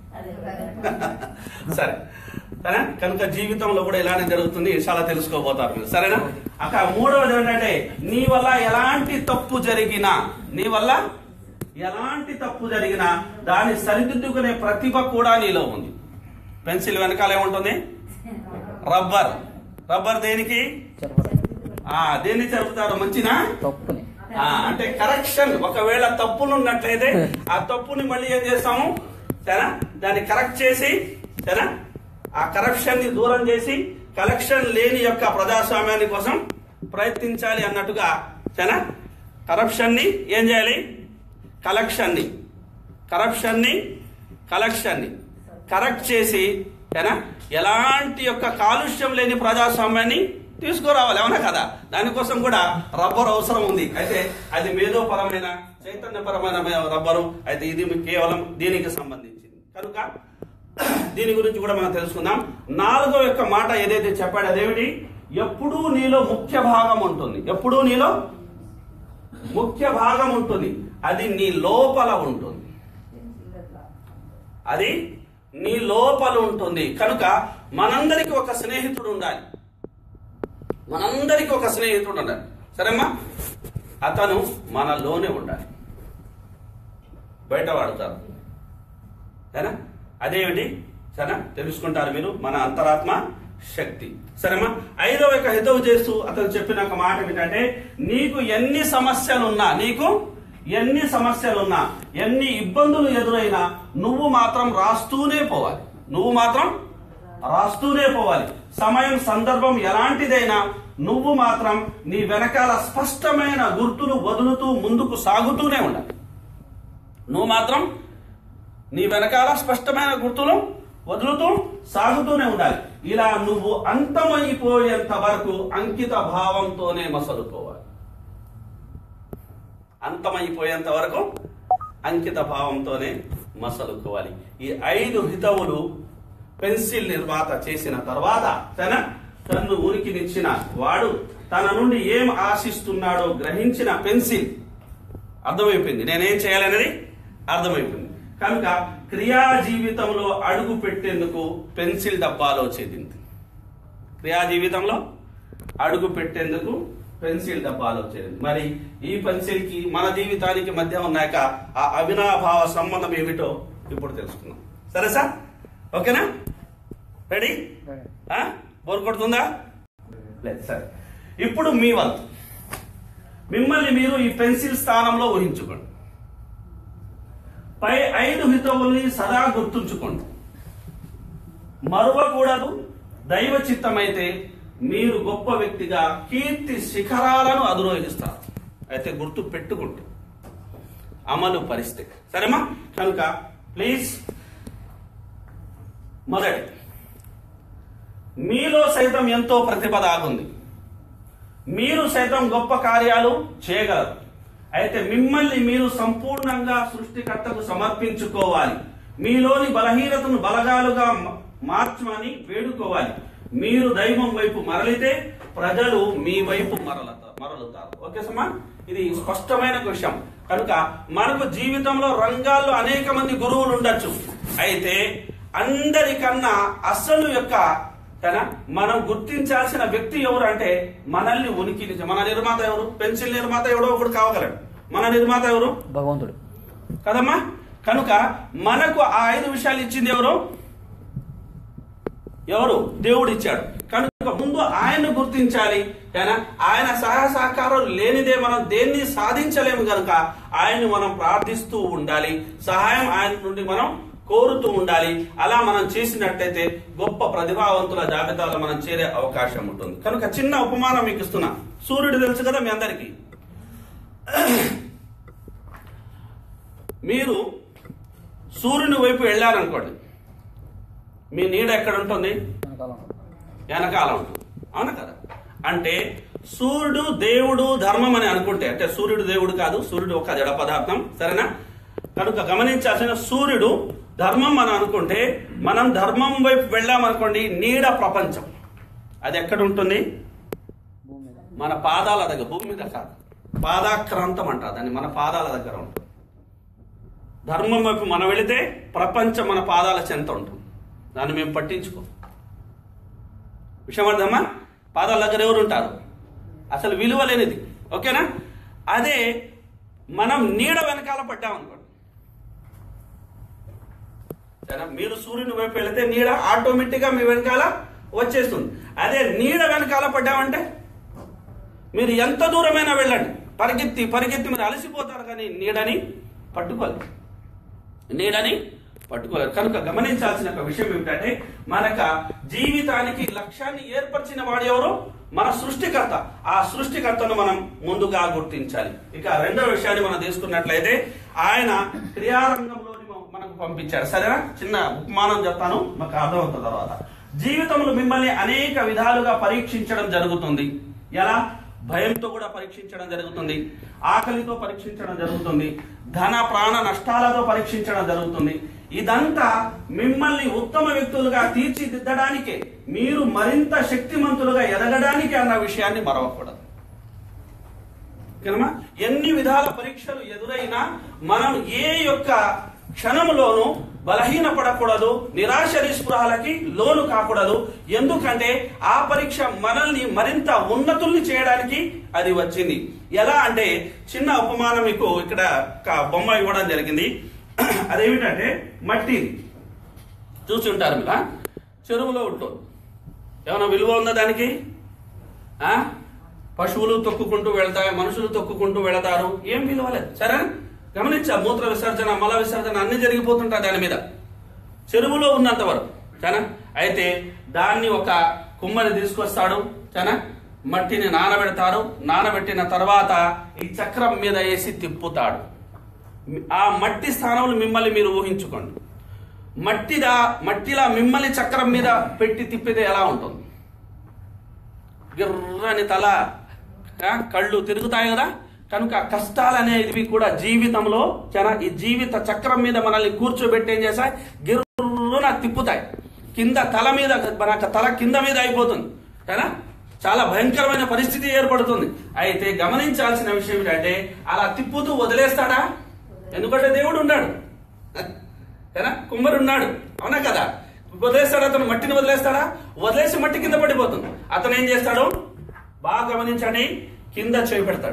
సరే సరే కనుక జీవితంలో కూడా ఇలానే జరుగుతుంది చాలా తెలుసుకోబోతారు మీరు సరేనా అక్క మూడవది ఏంటంటే నీ వల్ల ఎలాంటి తప్పు జరిగినా నీ వల్ల ఎలాంటి తప్పు జరిగినా దాన్ని సరిదిద్దుకునే ప్రతిభ కూడా నీలో ఉంది పెన్సిల్ వెనకాల ఏముంటుంది రబ్బర్ రబ్బర్ దేనికి చెరపడం ఆ దేన్ని చెరుపుతారు మంచినా తప్పుని ఆ, అంటే కరెక్షన్ ఒకవేళ తప్పులు ఉన్నట్లయితే ఆ తప్పుని మళ్ళీ ఏం చేస్తాము సరేనా దాన్ని కరెక్ట్ చేసి సరేనా ఆ కరప్షన్ ని దూరం చేసి కలెక్షన్ లేని యొక్క ప్రజాస్వామ్యాన్ని కోసం ప్రయత్నించాలి అన్నట్టుగా సరేనా కరప్షన్ ని ఏం చేయాలి కలెక్షన్ ని కరప్షన్ ని కలెక్షన్ ని కరెక్ట్ చేసి సరేనా ఎలాంటి యొక్క కాలుష్యం లేని ప్రజాస్వామ్యాన్ని తీసుకురావాలి అవునా కదా దానికోసం కూడా రబ్బర్ అవసరం ఉంది అయితే అది మేధోపరమైన చైతన్యపరమైన రబ్బరు అయితే ఇది కేవలం దీనికి సంబంధించింది కనుక దీని గురించి కూడా మనం తెలుసుకుందాం నాలుగో యొక్క మాట ఏదైతే చెప్పాడో అదేమిటి ఎప్పుడూ నీలో ముఖ్య భాగం ఉంటుంది ఎప్పుడూ నీలో ముఖ్య భాగం ఉంటుంది అది నీ లోపల ఉంటుంది అది నీ లోపల ఉంటుంది కనుక మనందరికి ఒక స్నేహితుడు ఉండాలి మనందరికి ఒక స్నేహితుడు ఉండాలి సరేమ్మా అతను మనలోనే ఉండాలి బయట వాడుతారు సరేనా అదేమిటి సరేనా తెలుసుకుంటారు మీరు మన అంతరాత్మ శక్తి సరేమా ఐదవ యొక్క హితవు చేస్తూ అతను చెప్పిన ఒక మాట ఏమిటంటే నీకు ఎన్ని సమస్యలున్నా నీకు ఎన్ని సమస్యలున్నా ఎన్ని ఇబ్బందులు ఎదురైనా నువ్వు మాత్రం రాస్తూనే పోవాలి నువ్వు మాత్రం రాస్తూనే పోవాలి సమయం సందర్భం ఎలాంటిదైనా నువ్వు మాత్రం నీ వెనకాల స్పష్టమైన గుర్తులు వదులుతూ ముందుకు సాగుతూనే ఉండాలి నువ్వు మాత్రం నీ వెనకాల స్పష్టమైన గుర్తులు వదులుతూ సాగుతూనే ఉండాలి ఇలా నువ్వు అంతమైపోయేంత వరకు అంకిత భావంతోనే మసలుకోవాలి అంతమైపోయేంత వరకు అంకిత భావంతోనే మసలుకోవాలి ఈ ఐదు హితవులు పెన్సిల్ నిర్మాత చేసిన తర్వాత తన తన్ను ఉనికినిచ్చిన వాడు తన నుండి ఏం ఆశిస్తున్నాడో గ్రహించిన పెన్సిల్ అర్థమైపోయింది నేనేం చేయాలనేది అర్థమైపోయింది కనుక క్రియా జీవితంలో అడుగు పెట్టేందుకు పెన్సిల్ డబ్బాలో చేరింది క్రియా జీవితంలో అడుగు పెట్టేందుకు పెన్సిల్ డబ్బాలో చేరింది మరి ఈ పెన్సిల్ కి మన జీవితానికి మధ్య ఉన్నాక ఆ అవినాభావ సంబంధం ఏమిటో ఇప్పుడు తెలుసుకుందాం సరే సార్ ఓకేనా రెడీ బోర్ కొడుతుందా లేదు సరే ఇప్పుడు మీ వంతు మిమ్మల్ని మీరు ఈ పెన్సిల్ స్థానంలో ఊహించుకోండి పై ఐదు హితవుల్ని సదా గుర్తుంచుకోండి మరువకూడదు దైవ చిత్తమైతే మీరు గొప్ప వ్యక్తిగా కీర్తి శిఖరాలను అధిరోహిస్తారు అయితే గుర్తు పెట్టుకుంటే అమలు పరిస్థితి సరేమా కనుక ప్లీజ్ మొదటి మీలో సైతం ఎంతో ప్రతిభ దాగుంది మీరు సైతం గొప్ప కార్యాలు చేయగలరు అయితే మిమ్మల్ని మీరు సంపూర్ణంగా సృష్టికర్తకు సమర్పించుకోవాలి మీలోని బలహీనతను బలగాలుగా మ- మార్చమని వేడుకోవాలి మీరు దైవం వైపు మరలితే ప్రజలు మీ వైపు మరలతారు మరలుతారు ఓకే సమా ఇది స్పష్టమైన విషయం కనుక మనకు జీవితంలో రంగాల్లో అనేక మంది గురువులు ఉండొచ్చు అయితే అందరికన్నా అసలు యొక్క కదా మనం గుర్తించాల్సిన వ్యక్తి ఎవరు అంటే మనల్ని ఉనికి మన నిర్మాత ఎవరు పెన్సిల్ నిర్మాత ఎవడో ఒకడు కావగలడు మన నిర్మాత ఎవరు భగవంతుడు కదమ్మా కనుక మనకు ఆ ఐదు విషయాలు ఇచ్చింది ఎవరు ఎవరు దేవుడు ఇచ్చాడు కనుక ముందు ఆయన్ను గుర్తించాలి ఏనా? ఆయన సహాయ సహకారం లేనిదే మనం దేన్ని సాధించలేము కనుక ఆయన్ని మనం ప్రార్థిస్తూ ఉండాలి సహాయం ఆయన నుండి మనం కోరుతూ ఉండాలి అలా మనం చేసినట్టయితే గొప్ప ప్రతిభావంతుల జాబితాలో మనం చేరే అవకాశం ఉంటుంది కనుక చిన్న ఉపమానం మీకు ఇస్తున్నా సూర్యుడు తెలుసు కదా మీ అందరికీ మీరు సూర్యుని వైపు వెళ్ళారనుకోండి మీ నీడ ఎక్కడ ఉంటుంది వెనకాల వెనకాల ఉంటుంది అవునా కదా అంటే సూర్యుడు దేవుడు ధర్మం అని అనుకుంటే అంటే సూర్యుడు దేవుడు కాదు సూర్యుడు ఒక జడ పదార్థం సరేనా కనుక గమనించాల్సిన సూర్యుడు ధర్మం అని అనుకుంటే మనం ధర్మం వైపు వెళ్ళామనుకోండి నీడ ప్రపంచం అది ఎక్కడ ఉంటుంది భూమి మీద మన పాదాల దగ్గర భూమి మీద కాదు పాదాక్రాంతం అంటారు దాన్ని మన పాదాల దగ్గర ఉంటుంది ధర్మం వైపు మనం వెళితే ప్రపంచం మన పాదాల చెంత ఉంటుంది దాన్ని మేము పట్టించుకో విషయం అర్థమా పాదాల దగ్గర ఎవరు ఉంటారు అసలు విలువ లేనిది ఓకేనా అదే మనం నీడ వెనకాల పడ్డామనుకోండి సరేనా మీరు సూర్యుని వైపు వెళితే నీడ ఆటోమేటిక్ గా మీ వెనకాల వచ్చేస్తుంది అదే నీడ వెనకాల పడ్డామంటే మీరు ఎంత దూరమైనా వెళ్ళండి పరిగెత్తి పరిగెత్తి మీరు అలసిపోతారు కానీ నీడని పట్టుకోలేరు నీడని పట్టుకోలేరు కనుక గమనించాల్సిన ఒక విషయం ఏమిటంటే మనక జీవితానికి లక్ష్యాన్ని ఏర్పరిచిన వాడు ఎవరు మన సృష్టికర్త ఆ సృష్టికర్తను మనం ముందుగా గుర్తించాలి ఇక రెండో విషయాన్ని మనం తీసుకున్నట్లయితే ఆయన క్రియారంగంలోని మనకు పంపించారు సరేనా చిన్న ఉపమానం చెప్తాను మాకు అర్థమవుతుంది తర్వాత జీవితంలో మిమ్మల్ని అనేక విధాలుగా పరీక్షించడం జరుగుతుంది ఎలా భయంతో కూడా పరీక్షించడం జరుగుతుంది ఆకలితో పరీక్షించడం జరుగుతుంది ధన ప్రాణ నష్టాలతో పరీక్షించడం జరుగుతుంది ఇదంతా మిమ్మల్ని ఉత్తమ వ్యక్తులుగా తీర్చిదిద్దడానికే మీరు మరింత శక్తిమంతులుగా ఎదగడానికి అన్న విషయాన్ని మరవకూడదు ఓకేనమ్మా? ఎన్ని విధాల పరీక్షలు ఎదురైనా మనం ఏ యొక్క క్షణంలోనూ బలహీనపడకూడదు నిరాశ నిస్పృహలకి లోను కాకూడదు ఎందుకంటే ఆ పరీక్ష మనల్ని మరింత ఉన్నతుల్ని చేయడానికి అది వచ్చింది ఎలా అంటే చిన్న ఉపమానం మీకు ఇక్కడ ఒక బొమ్మ ఇవ్వడం జరిగింది అదేమిటంటే మట్టి చూసి ఉంటారు మీరు ఆ? చెరువులో ఉంటుంది ఏమైనా విలువ ఉందా దానికి ఆ పశువులు తొక్కుకుంటూ వెళ్తాయి మనుషులు తొక్కుకుంటూ వెళతారు ఏం విలువ లేదు సరే గమనించా మూత్ర విసర్జన మల విసర్జన అన్ని జరిగిపోతుంటాయి దాని మీద చెరువులో ఉన్నంత వరకు సరేనా అయితే దాన్ని ఒక కుమ్మని తీసుకొస్తాడు సరేనా మట్టిని నానబెడతాడు నానబెట్టిన తర్వాత ఈ చక్రం మీద వేసి తిప్పుతాడు ఆ మట్టి స్థానంలో మిమ్మల్ని మీరు ఊహించుకోండి మట్టిదా మట్టిలా మిమ్మల్ని చక్రం మీద పెట్టి తిప్పితే ఎలా ఉంటుంది గిర్రని తల ఆ, కళ్ళు తిరుగుతాయి కదా కనుక కష్టాలు అనేవి కూడా జీవితంలో చాలా ఈ జీవిత చక్రం మీద మనల్ని కూర్చోబెట్టి ఏం చేస్తాయి గిర్రున తిప్పుతాయి కింద తల మీద మన తల కింద మీద అయిపోతుంది కదా చాలా భయంకరమైన పరిస్థితి ఏర్పడుతుంది అయితే గమనించాల్సిన విషయం ఏంటంటే అలా తిప్పుతూ వదిలేస్తాడా ఎందుకంటే దేవుడు ఉన్నాడు కదా కుమ్మరి ఉన్నాడు అవునా కదా వదిలేస్తాడు అతను మట్టిని వదిలేస్తాడా వదిలేసి మట్టి కింద పడిపోతుంది అతను ఏం చేస్తాడు బాగా గమనించండి కింద చేయి పెడతాడు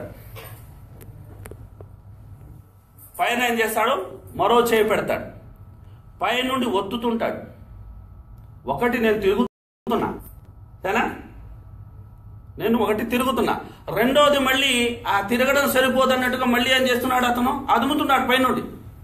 పైన ఏం చేస్తాడు మరో చేయి పెడతాడు పై నుండి ఒత్తుతుంటాడు ఒకటి నేను తిరుగుతున్నా సరేనా నేను ఒకటి తిరుగుతున్నా రెండోది మళ్ళీ ఆ తిరగడం సరిపోదన్నట్టుగా మళ్ళీ ఏం చేస్తున్నాడు అతను అదుముతున్నాడు పైనుండి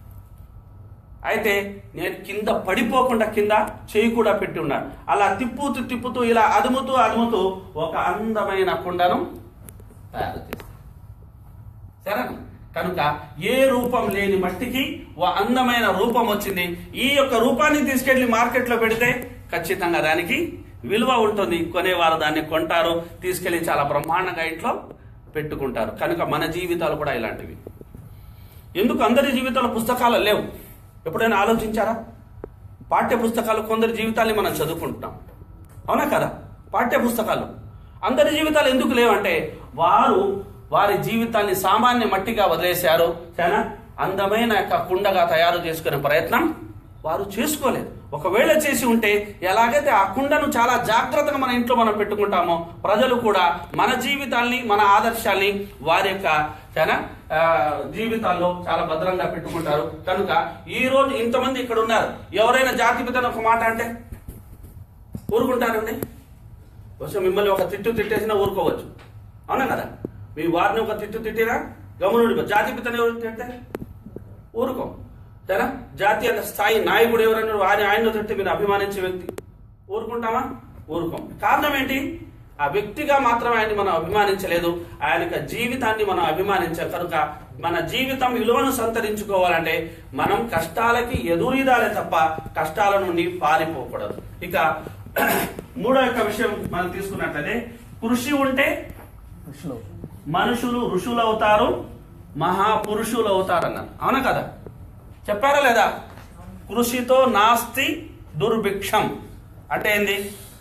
అయితే నేను కింద పడిపోకుండా కింద చేయి కూడా పెట్టి ఉన్నాడు అలా తిప్పుతూ తిప్పుతూ ఇలా అదుముతూ అదుముతూ ఒక అందమైన కుండను తయారు చేస్తాడు సరేనా కనుక ఏ రూపం లేని మట్టికి ఓ అందమైన రూపం వచ్చింది ఈ యొక్క రూపాన్ని తీసుకెళ్లి మార్కెట్లో పెడితే ఖచ్చితంగా దానికి విలువ ఉంటుంది కొనేవారు దాన్ని కొంటారు తీసుకెళ్లి చాలా బ్రహ్మాండంగా ఇంట్లో పెట్టుకుంటారు కనుక మన జీవితాలు కూడా ఇలాంటివి ఎందుకు అందరి జీవితాల పుస్తకాలు లేవు ఎప్పుడైనా ఆలోచించారా పాఠ్య పుస్తకాలు కొందరి జీవితాన్ని మనం చదువుకుంటున్నాం అవునా కదా పాఠ్య పుస్తకాలు అందరి జీవితాలు ఎందుకు లేవంటే వారు వారి జీవితాన్ని సామాన్య మట్టిగా వదిలేశారు చాలా అందమైన యొక్క కుండగా తయారు చేసుకునే ప్రయత్నం వారు చేసుకోలేదు ఒకవేళ చేసి ఉంటే ఎలాగైతే ఆ కుండను చాలా జాగ్రత్తగా మన ఇంట్లో మనం పెట్టుకుంటామో ప్రజలు కూడా మన జీవితాల్ని మన ఆదర్శాల్ని వారి యొక్క చాలా ఆ, జీవితాల్లో చాలా భద్రంగా పెట్టుకుంటారు కనుక ఈ రోజు ఇంతమంది ఇక్కడ ఉన్నారు ఎవరైనా జాతి పితను ఒక మాట అంటే ఊరుకుంటారండి బహుశా మిమ్మల్ని ఒక తిట్టు తిట్టేసినా ఊరుకోవచ్చు అవునా కదా మీ వారిని ఒక తిట్టు తిట్టినా గమనుడి జాతి పితను ఎవరు తిడితే ఊరుకో సరే జాతీయ స్థాయి నాయకుడు ఎవరైనా వారి ఆయన తిట్టి మీరు అభిమానించే వ్యక్తి ఊరుకుంటామా ఊరుకోం కారణం ఏంటి ఆ వ్యక్తిగా మాత్రమే ఆయన్ని మనం అభిమానించలేదు ఆయన యొక్క జీవితాన్ని మనం అభిమానించాం కనుక మన జీవితం విలువను సంతరించుకోవాలంటే మనం కష్టాలకి ఎదురీదాలే తప్ప కష్టాల నుండి పారిపోకూడదు ఇక మూడో యొక్క విషయం మనం తీసుకున్నట్లయితే కృషి ఉంటే ఋషులు మనుషులు ఋషులు అవుతారు మహాపురుషులు అవుతారు అన్నారు అవునా కదా చెప్పారా లేదా కృషితో నాస్తి దుర్భిక్షం అంటే ఏంది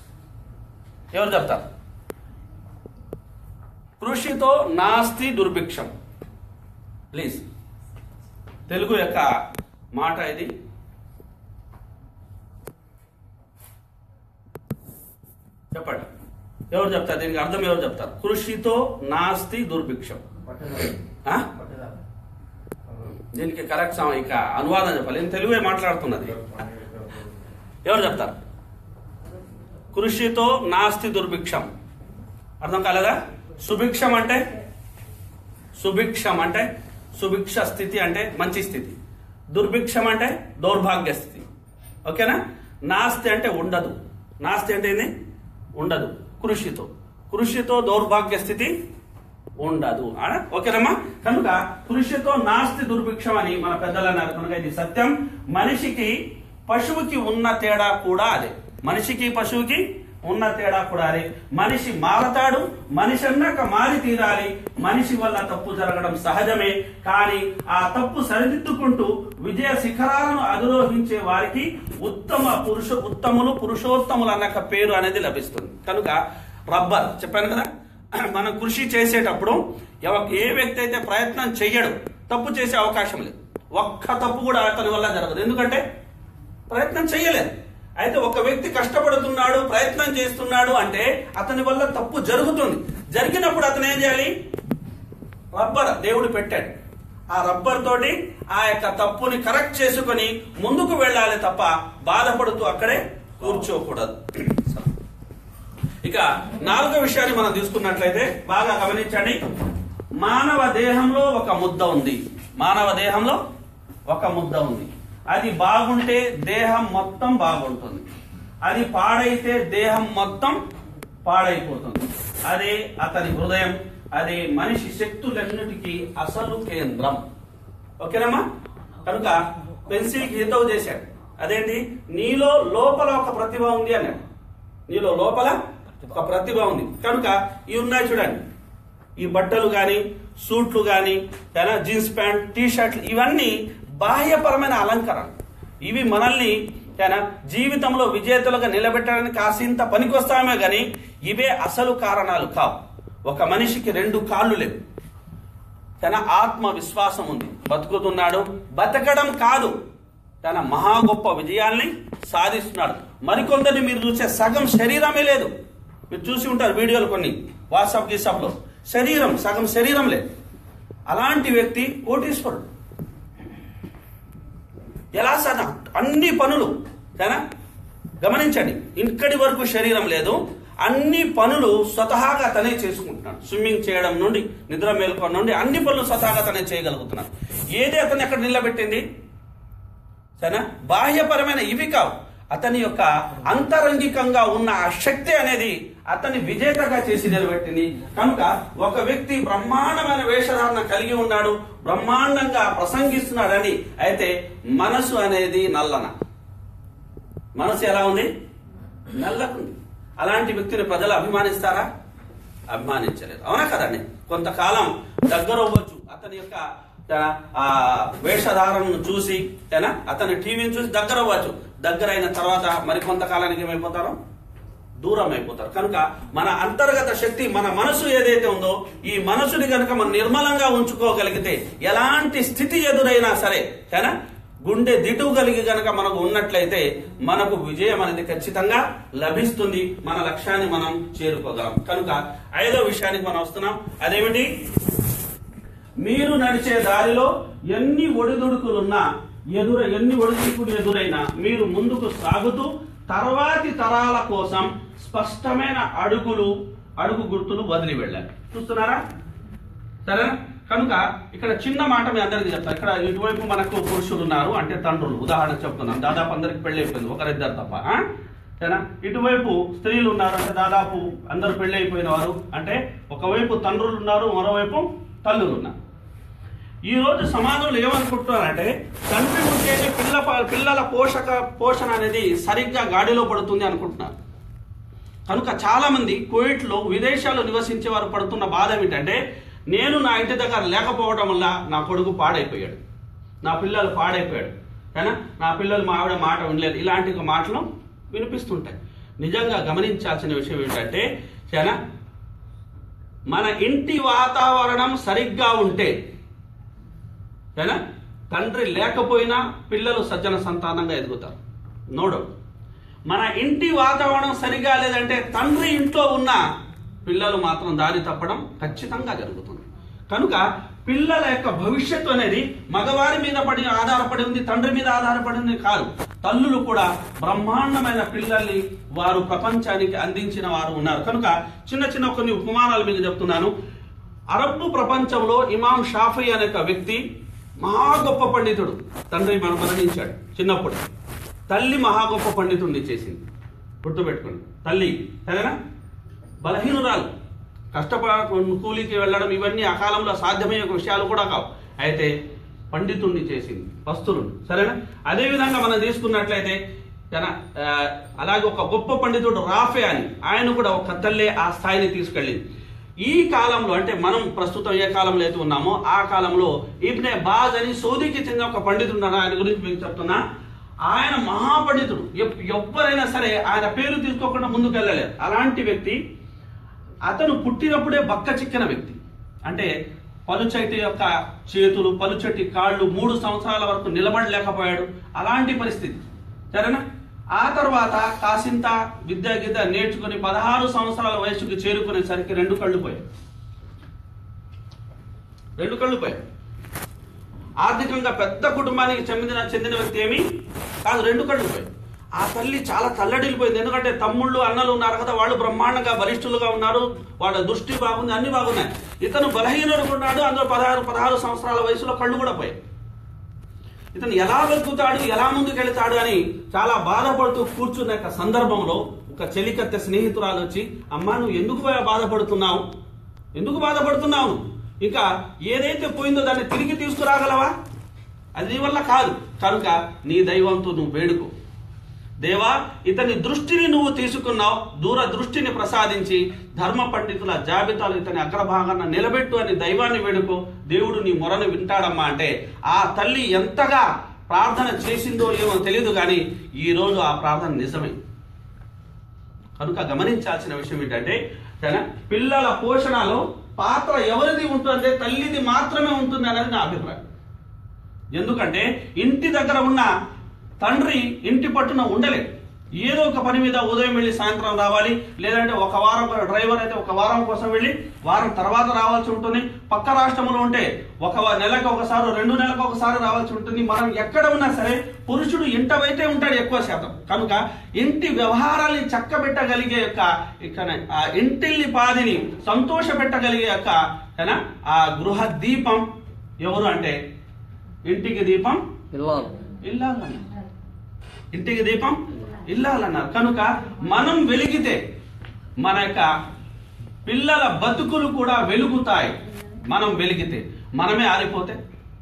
ఎవరు చెప్తారు కృషితో నాస్తి దుర్భిక్షం ప్లీజ్ తెలుగు యొక్క మాట ఇది చెప్పండి ఎవరు చెప్తారు దీనికి అర్థం ఎవరు చెప్తారు కృషితో నాస్తి దుర్భిక్షం ఆ? దీనికి కరెక్ట్ సమ- ఇక అనువాదం చెప్పాలి నేను తెలుగే మాట్లాడుతున్నది ఎవరు చెప్తారు కృషితో నాస్తి దుర్భిక్షం అర్థం కాలేదా సుభిక్షం అంటే సుభిక్షం అంటే సుభిక్ష స్థితి అంటే మంచి స్థితి దుర్భిక్షం అంటే దౌర్భాగ్య స్థితి ఓకేనా నాస్తి అంటే ఉండదు నాస్తి అంటే ఏంది ఉండదు కృషితో కృషితో దౌర్భాగ్య స్థితి ఉండదు ఆడ? ఓకేనమ్మా కనుక కృషితో నాస్తి దుర్భిక్షం అని మన పెద్దలు అన్నారు కనుక ఇది సత్యం మనిషికి పశువుకి ఉన్న తేడా కూడా అదే మనిషికి పశువుకి ఉన్న తేడా కూడా అదే మనిషి మారతాడు మనిషి అన్నాక మారి తీరాలి మనిషి వల్ల తప్పు జరగడం సహజమే కానీ ఆ తప్పు సరిదిద్దుకుంటూ విజయ శిఖరాలను అధిరోహించే వారికి ఉత్తమ పురుష ఉత్తములు పురుషోత్తములు అన్న ఒక పేరు అనేది లభిస్తుంది కనుక రబ్బర్ చెప్పాను కదా మనం కృషి చేసేటప్పుడు ఎవ- ఏ వ్యక్తి అయితే ప్రయత్నం చెయ్యడు తప్పు చేసే అవకాశం లేదు ఒక్క తప్పు కూడా అతని వల్ల జరగదు ఎందుకంటే ప్రయత్నం చేయలేదు అయితే ఒక వ్యక్తి కష్టపడుతున్నాడు ప్రయత్నం చేస్తున్నాడు అంటే అతని వల్ల తప్పు జరుగుతుంది జరిగినప్పుడు అతను ఏం చేయాలి రబ్బర్ దేవుడు పెట్టాడు ఆ రబ్బర్ తోటి ఆ యొక్క తప్పుని కరెక్ట్ చేసుకొని ముందుకు వెళ్ళాలి తప్ప బాధపడుతూ అక్కడే కూర్చోకూడదు ఇక నాలుగో విషయాన్ని మనం తీసుకున్నట్లయితే బాగా గమనించండి మానవ దేహంలో ఒక ముద్ద ఉంది మానవ దేహంలో ఒక ముద్ద ఉంది అది బాగుంటే దేహం మొత్తం బాగుంటుంది అది పాడైతే దేహం మొత్తం పాడైపోతుంది అదే అతని హృదయం అదే మనిషి శక్తులన్నిటికీ అసలు కేంద్రం ఓకేనమ్మా కనుక పెన్సిల్ గీతవు చేశాడు అదేంటి నీలో లోపల ఒక ప్రతిభ ఉంది అన్నాడు నీలో లోపల ఒక ప్రతిభ ఉంది కనుక ఇవి ఉన్నాయి చూడండి ఈ బట్టలు కానీ సూట్లు కానీ లేదా జీన్స్ ప్యాంట్ టీ షర్ట్లు ఇవన్నీ బాహ్యపరమైన అలంకరణ ఇవి మనల్ని ఏనా, జీవితంలో విజేతలుగా నిలబెట్టడానికి కాసింత పనికొస్తామే గాని ఇవే అసలు కారణాలు కావు ఒక మనిషికి రెండు కాళ్ళు లేవు తన ఆత్మ విశ్వాసం ఉంది బతుకుతున్నాడు బతకడం కాదు తన మహా గొప్ప విజయాల్ని సాధిస్తున్నాడు మరికొందరిని మీరు చూసే సగం శరీరమే లేదు మీరు చూసి ఉంటారు వీడియోలు కొన్ని వాట్సాప్ గీసాప్లో శరీరం సగం శరీరం లేదు అలాంటి వ్యక్తి కోటీశ్వరుడు ఎలా సాధన అన్ని పనులు కదా గమనించండి ఇక్కడి వరకు శరీరం లేదు అన్ని పనులు స్వతహాగా తనే చేసుకుంటున్నాడు స్విమ్మింగ్ చేయడం నుండి నిద్ర మేల్కోవడం నుండి అన్ని పనులు స్వతహాగా తనే చేయగలుగుతున్నాడు ఏది అతను ఎక్కడ నిలబెట్టింది సరేనా బాహ్యపరమైన ఇవి కావు అతని యొక్క అంతరంగికంగా ఉన్న ఆ శక్తి అనేది అతన్ని విజేతగా చేసి నిలబెట్టింది కనుక ఒక వ్యక్తి బ్రహ్మాండమైన వేషధారణ కలిగి ఉన్నాడు బ్రహ్మాండంగా ప్రసంగిస్తున్నాడని అయితే మనసు అనేది నల్లన మనసు ఎలా ఉంది నల్లకుంది అలాంటి వ్యక్తిని ప్రజలు అభిమానిస్తారా అభిమానించలేదు అవునా కదండి కొంతకాలం దగ్గర అవ్వచ్చు అతని యొక్క ఆ వేషధారణను చూసి ఏనా అతని టీవీని చూసి దగ్గర అవ్వచ్చు దగ్గర అయిన తర్వాత మరి కొంతకాలానికి ఏమైపోతారు దూరం అయిపోతారు కనుక మన అంతర్గత శక్తి మన మనసు ఏదైతే ఉందో ఈ మనసుని కనుక మనం నిర్మలంగా ఉంచుకోగలిగితే ఎలాంటి స్థితి ఎదురైనా సరే ఏనా గుండె దిటువు కలిగి గనక మనకు ఉన్నట్లయితే మనకు విజయం అనేది ఖచ్చితంగా లభిస్తుంది మన లక్ష్యాన్ని మనం చేరుకోగలం కనుక ఐదో విషయానికి మనం వస్తున్నాం అదేమిటి మీరు నడిచే దారిలో ఎన్ని ఒడిదుడుకులున్నా ఎదుర ఎన్ని ఒడిదుడుకులు ఎదురైనా మీరు ముందుకు సాగుతూ తర్వాతి తరాల కోసం స్పష్టమైన అడుగులు అడుగు గుర్తులు వదిలి వెళ్ళాలి చూస్తున్నారా సరేనా కనుక ఇక్కడ చిన్న మాట మీ అందరికీ చెప్తాను ఇక్కడ ఇటువైపు మనకు పురుషులు ఉన్నారు అంటే తండ్రులు ఉదాహరణ చెప్తున్నాను దాదాపు అందరికి పెళ్లి అయిపోయింది ఒకరిద్దరు తప్ప ఆ? సరేనా ఇటువైపు స్త్రీలు ఉన్నారు అంటే దాదాపు అందరు పెళ్లి అయిపోయిన వారు అంటే ఒకవైపు తండ్రులు ఉన్నారు మరోవైపు తల్లులు ఉన్నారు ఈ రోజు సమాజంలో ఏమనుకుంటున్నారంటే తండ్రి ఉంటేనే పిల్ల పిల్లల పోషక పోషణ అనేది సరిగ్గా గాడిలో పడుతుంది అనుకుంటున్నారు కనుక చాలా మంది కువైట్లో విదేశాల్లో నివసించే వారు పడుతున్న బాధ ఏమిటంటే నేను నా ఇంటి దగ్గర లేకపోవడం వల్ల నా కొడుకు పాడైపోయాడు నా పిల్లలు పాడైపోయాడు కానీ నా పిల్లలు మా ఆవిడ మాట వినలేదు ఇలాంటి మాటలు వినిపిస్తుంటాయి నిజంగా గమనించాల్సిన విషయం ఏంటంటే చాలా మన ఇంటి వాతావరణం సరిగ్గా ఉంటే ఏనా తండ్రి లేకపోయినా పిల్లలు సజ్జన సంతానంగా ఎదుగుతారు నో డౌట్ మన ఇంటి వాతావరణం సరిగా లేదంటే తండ్రి ఇంట్లో ఉన్న పిల్లలు మాత్రం దారి తప్పడం ఖచ్చితంగా జరుగుతుంది కనుక పిల్లల యొక్క భవిష్యత్తు అనేది మగవారి మీద పడి ఆధారపడి ఉంది తండ్రి మీద ఆధారపడి ఉంది కాదు తల్లులు కూడా బ్రహ్మాండమైన పిల్లల్ని వారు ప్రపంచానికి అందించిన వారు ఉన్నారు కనుక చిన్న చిన్న కొన్ని ఉపమానాలు మీకు చెప్తున్నాను అరబ్బు ప్రపంచంలో ఇమాం షాఫీ అనే ఒక వ్యక్తి మహా గొప్ప పండితుడు తండ్రి మనం మరణించాడు చిన్నప్పుడు తల్లి మహా గొప్ప పండితుడిని చేసింది గుర్తుపెట్టుకోండి తల్లి సరేనా బలహీనురాలు కష్టపడ కూలికి వెళ్ళడం ఇవన్నీ ఆ కాలంలో సాధ్యమయ్యే విషయాలు కూడా కావు అయితే పండితుణ్ణి చేసింది పస్తులు సరేనా అదే విధంగా మనం తీసుకున్నట్లయితే జన ఆ, అలాగే ఒక గొప్ప పండితుడు రాఫే అని ఆయన కూడా ఒక తల్లే ఆ స్థాయిని తీసుకెళ్ళింది ఈ కాలంలో అంటే మనం ప్రస్తుతం ఏ కాలంలో అయితే ఉన్నామో ఆ కాలంలో ఇబ్నే బాజ్ అని సౌదీకి చెందిన ఒక పండితుడు ఉన్నాడు ఆయన గురించి మీకు చెప్తున్నా ఆయన మహాపండితుడు ఎప్- ఎవ్వరైనా సరే ఆయన పేరు తీసుకోకుండా ముందుకు వెళ్ళలేరు అలాంటి వ్యక్తి అతను పుట్టినప్పుడే బక్క చిక్కిన వ్యక్తి అంటే పలుచటి యొక్క చేతులు పలుచటి కాళ్ళు మూడు సంవత్సరాల వరకు నిలబడలేకపోయాడు అలాంటి పరిస్థితి సరేనా ఆ తర్వాత కాసింత విద్య గిద్ద నేర్చుకుని పదహారు సంవత్సరాల వయసుకు చేరుకునేసరికి రెండు కళ్ళు పోయాయి రెండు కళ్ళు పోయాయి ఆర్థికంగా పెద్ద కుటుంబానికి చెందిన చెందిన వ్యక్తి ఏమి కాదు రెండు కళ్ళు పోయాయి ఆ తల్లి చాలా తల్లడిల్లిపోయింది ఎందుకంటే తమ్ముళ్ళు అన్నలు ఉన్నారు కదా వాళ్ళు బ్రహ్మాండంగా బలిష్ఠులుగా ఉన్నారు వాళ్ళ దృష్టి బాగుంది అన్ని బాగున్నాయి ఇతను బలహీనుడు ఉన్నాడు అందులో పదహారు పదహారు సంవత్సరాల వయసులో కళ్ళు కూడా పోయాయి ఇతను ఎలా బతుకుతాడు ఎలా ముందుకు వెళతాడు అని చాలా బాధపడుతూ కూర్చున్న యొక్క సందర్భంలో ఒక చెలికత్తె స్నేహితురాలు వచ్చి అమ్మా నువ్వు ఎందుకు బాధపడుతున్నావు ఎందుకు బాధపడుతున్నావు ఇంకా ఏదైతే పోయిందో దాన్ని తిరిగి తీసుకురాగలవా అది నీ వల్ల కాదు కనుక నీ దైవంతో నువ్వు వేడుకో దేవా ఇతని దృష్టిని నువ్వు తీసుకున్నావు దూర దృష్టిని ప్రసాదించి ధర్మ పండితుల జాబితాలు ఇతని అగ్రభాగాన నిలబెట్టు అని దైవాన్ని వేడుకో దేవుడు నీ మొరను వింటాడమ్మా అంటే ఆ తల్లి ఎంతగా ప్రార్థన చేసిందో ఏమో తెలియదు కానీ ఈ రోజు ఆ ప్రార్థన నిజమే కనుక గమనించాల్సిన విషయం ఏంటంటే సరేనా? పిల్లల పోషణలో పాత్ర ఎవరిది ఉంటుంది తల్లిది మాత్రమే ఉంటుంది అనేది నా అభిప్రాయం ఎందుకంటే ఇంటి దగ్గర ఉన్న తండ్రి ఇంటి పట్టున ఉండలేదు ఏదో ఒక పని మీద ఉదయం వెళ్ళి సాయంత్రం రావాలి లేదంటే ఒక వారం డ్రైవర్ అయితే ఒక వారం కోసం వెళ్ళి వారం తర్వాత రావాల్సి ఉంటుంది పక్క రాష్ట్రంలో ఉంటే ఒక వ- నెలకు ఒకసారి రెండు నెలలకు ఒకసారి రావాల్సి ఉంటుంది మనం ఎక్కడ ఉన్నా సరే పురుషుడు ఇంటవైతే ఉంటాడు ఎక్కువ శాతం కనుక ఇంటి వ్యవహారాల్ని చక్కబెట్టగలిగే యొక్క ఇక్కడ ఆ ఇంటిల్లి పాదిని సంతోష పెట్టగలిగే యొక్క ఏనా, ఆ గృహ దీపం ఎవరు అంటే ఇంటికి దీపం పిల్లలు ఇల్లాలన్నారు ఇంటికి దీపం ఇల్లాలన్నారు కనుక మనం వెలిగితే మన యొక్క పిల్లల బతుకులు కూడా వెలుగుతాయి మనం వెలిగితే మనమే ఆరిపోతే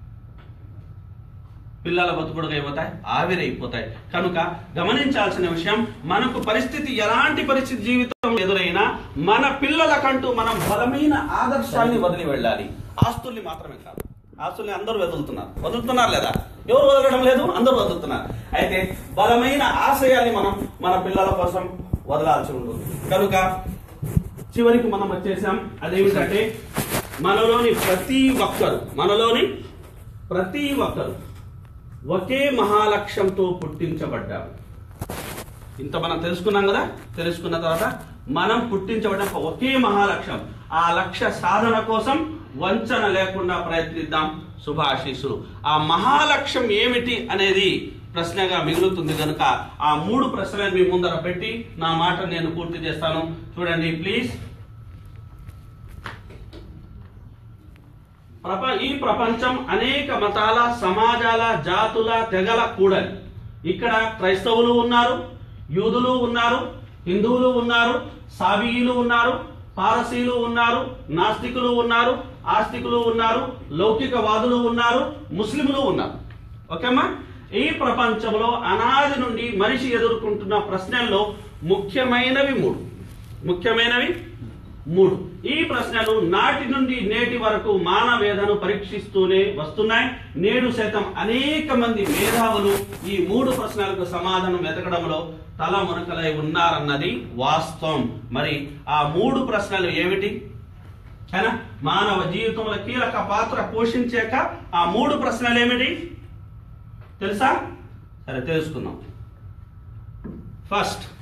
పిల్లల బతుకుడు అయిపోతాయి ఆవిరైపోతాయి కనుక గమనించాల్సిన విషయం మనకు పరిస్థితి ఎలాంటి పరిస్థితి జీవితం ఎదురైనా మన పిల్లలకంటూ మనం బలమైన ఆదర్శాన్ని వదిలి వెళ్ళాలి ఆస్తుల్ని మాత్రమే కాదు ఆస్తుల్ని అందరూ వదులుతున్నారు వదులుతున్నారు లేదా ఎవరు వదలడం లేదు అందరూ వదులుతున్నారు అయితే బలమైన ఆశయాన్ని మనం మన పిల్లల కోసం వదలాల్సి ఉంటుంది కనుక చివరికి మనం వచ్చేసాం అదేమిటంటే మనలోని ప్రతి ఒక్కరు మనలోని ప్రతి ఒక్కరు ఒకే మహాలక్ష్యంతో పుట్టించబడ్డాము ఇంత మనం తెలుసుకున్నాం కదా తెలుసుకున్న తర్వాత మనం పుట్టించబడిన ఒక ఒకే మహాలక్ష్యం ఆ లక్ష్య సాధన కోసం వంచన లేకుండా ప్రయత్నిద్దాం శుభాశీస్సులు ఆ మహాలక్ష్యం ఏమిటి అనేది ప్రశ్నగా మిగులుతుంది కనుక ఆ మూడు ప్రశ్నలను మీ ముందర పెట్టి నా మాట నేను పూర్తి చేస్తాను చూడండి ప్లీజ్ ప్రప ఈ ప్రపంచం అనేక మతాల సమాజాల జాతుల తెగల కూడలి ఇక్కడ క్రైస్తవులు ఉన్నారు యూదులు ఉన్నారు హిందువులు ఉన్నారు సాబీయులు ఉన్నారు పారసీలు ఉన్నారు నాస్తికులు ఉన్నారు ఆస్తికులు ఉన్నారు లౌకికవాదులు ఉన్నారు ముస్లింలు ఉన్నారు ఓకేమ్మా ఈ ప్రపంచంలో అనాది నుండి మనిషి ఎదుర్కొంటున్న ప్రశ్నల్లో ముఖ్యమైనవి మూడు ముఖ్యమైనవి మూడు ఈ ప్రశ్నలు నాటి నుండి నేటి వరకు మానవేదను పరీక్షిస్తూనే వస్తున్నాయి నేడు సైతం అనేక మంది మేధావులు ఈ మూడు ప్రశ్నలకు సమాధానం వెతకడంలో తల మునకలై ఉన్నారన్నది వాస్తవం మరి ఆ మూడు ప్రశ్నలు ఏమిటి అయినా మానవ జీవితంలో కీలక పాత్ర పోషించాక ఆ మూడు ప్రశ్నలు ఏమిటి తెలుసా సరే తెలుసుకుందాం ఫస్ట్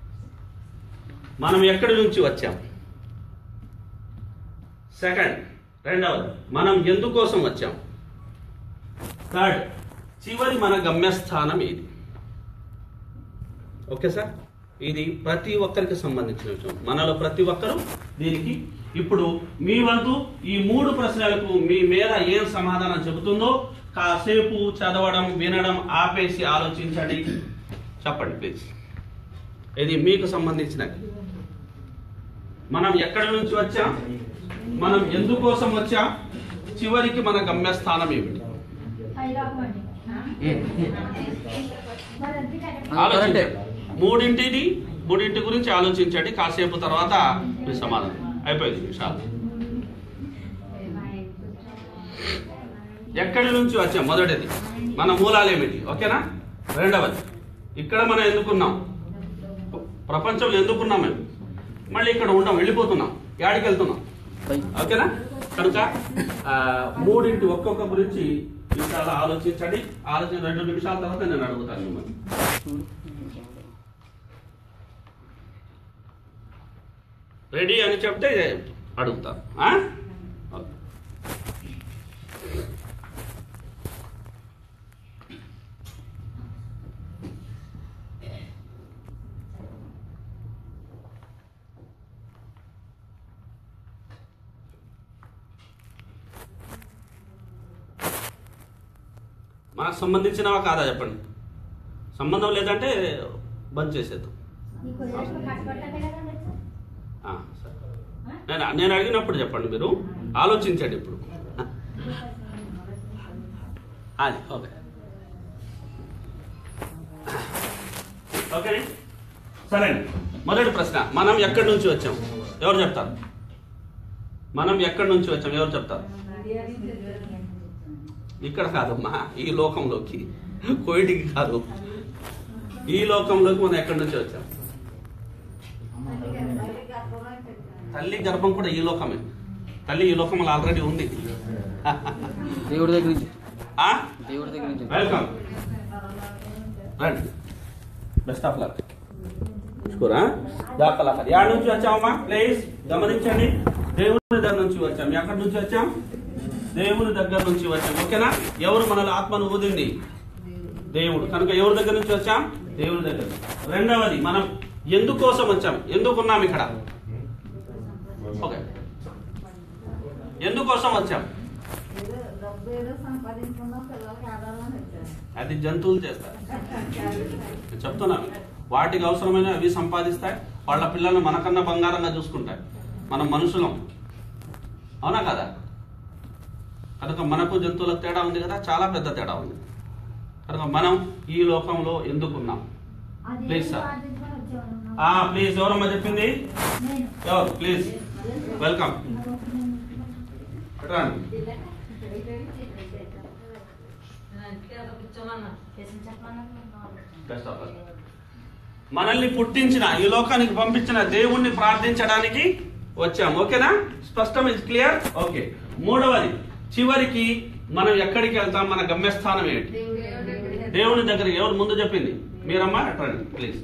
మనం ఎక్కడి నుంచి వచ్చాం సెకండ్ రెండవది మనం ఎందుకోసం వచ్చాం థర్డ్ చివరి మన గమ్యస్థానం ఏది ఓకే సార్ ఇది ప్రతి ఒక్కరికి సంబంధించిన విషయం మనలో ప్రతి ఒక్కరు దీనికి ఇప్పుడు మీ వంతు ఈ మూడు ప్రశ్నలకు మీ మీద ఏం సమాధానం చెబుతుందో కాసేపు చదవడం వినడం ఆపేసి ఆలోచించండి చెప్పండి ప్లీజ్ ఇది మీకు సంబంధించినది మనం ఎక్కడి నుంచి వచ్చాం మనం ఎందుకోసం వచ్చాం చివరికి మన గమ్యస్థానం ఏమిటి ఆలోచించండి మూడింటిని మూడింటి గురించి ఆలోచించండి కాసేపు తర్వాత మీ సమాధానం అయిపోయింది నిమిషాలు ఎక్కడి నుంచి వచ్చాం మొదటిది మన మూలాలు ఏమిటి ఓకేనా రెండవది ఇక్కడ మనం ఎందుకున్నాం ప్రపంచంలో ఎందుకున్నాం మేము మళ్ళీ ఇక్కడ ఉండం వెళ్ళిపోతున్నాం యాడికి వెళ్తున్నాం ఓకేనా కనుక ఆ, మూడింటి ఒక్కొక్క గురించి నిమిషాలు ఆలోచించండి ఆలోచన రెండు నిమిషాల తర్వాత నేను అడుగుతాను మిమ్మల్ని రెడీ అని చెప్తే అడుగుతాను ఆ? ఓకే. మనకు సంబంధించినవా కాదా చెప్పండి సంబంధం లేదంటే బంద్ చేసేద్దాం ఆ, సరే. నేను నేను అడిగినప్పుడు చెప్పండి మీరు ఆలోచించండి ఇప్పుడు అది ఓకే ఓకే సరే అండి మొదటి ప్రశ్న మనం ఎక్కడి నుంచి వచ్చాం ఎవరు చెప్తారు మనం ఎక్కడి నుంచి వచ్చాం ఎవరు చెప్తారు ఇక్కడ కాదమ్మా ఈ లోకంలోకి కోయిటికి కాదు ఈ లోకంలోకి మనం ఎక్కడి నుంచి వచ్చాం తల్లి గర్భం కూడా ఈ లోకమే తల్లి ఈ లోకంలో ఆల్రెడీ ఉంది దేవుడి దగ్గర నుంచి ఆ దేవుడి దగ్గర నుంచి వెల్కమ్ రండి బెస్ట్ ఆఫ్ లక్ చూసుకోరా దాఖలా యాడ్ నుంచి వచ్చామమ్మా ప్లీజ్ గమనించండి దేవుని దగ్గర నుంచి వచ్చాం ఎక్కడి నుంచి వచ్చాం దేవుని దగ్గర నుంచి వచ్చాం ఓకేనా ఎవరు మనలో ఆత్మను ఊదింది దేవుడు కనుక ఎవరి దగ్గర నుంచి వచ్చాం దేవుని దగ్గర నుంచి. రెండవది మనం ఎందుకోసం వచ్చాం ఎందుకున్నాం ఇక్కడ ఓకే ఎందుకోసం వచ్చాం ఏదో డబ్బు ఏదో సంపాదించుకున్నాం పిల్లలకి ఆడాలని వచ్చాను అది జంతువులు చేస్తారు నేను చెప్తున్నాను వాటికి అవసరమైన అవి సంపాదిస్తాయి వాళ్ళ పిల్లల్ని మనకన్నా బంగారంగా చూసుకుంటాయి మనం మనుషులం అవునా కదా కనుక మనకు జంతువులకు తేడా ఉంది కదా చాలా పెద్ద తేడా ఉంది కనుక మనం ఈ లోకంలో ఎందుకున్నాం ప్లీజ్ సార్ ఆ ప్లీజ్ ఎవరమ్మా చెప్పింది ఎవరు ప్లీజ్ వెల్కమ్ రండి బెస్ట్ ఆఫ్ లక్. మనల్ని పుట్టించిన ఈ లోకానికి పంపించిన దేవుణ్ణి ప్రార్థించడానికి వచ్చాం ఓకేనా స్పష్టం ఇస్ క్లియర్ ఓకే మూడవది చివరికి మనం ఎక్కడికి వెళ్తాం మన గమ్యస్థానం ఏంటి దేవుని దగ్గరికి ఎవరు ముందు చెప్పింది మీరమ్మా రండి ప్లీజ్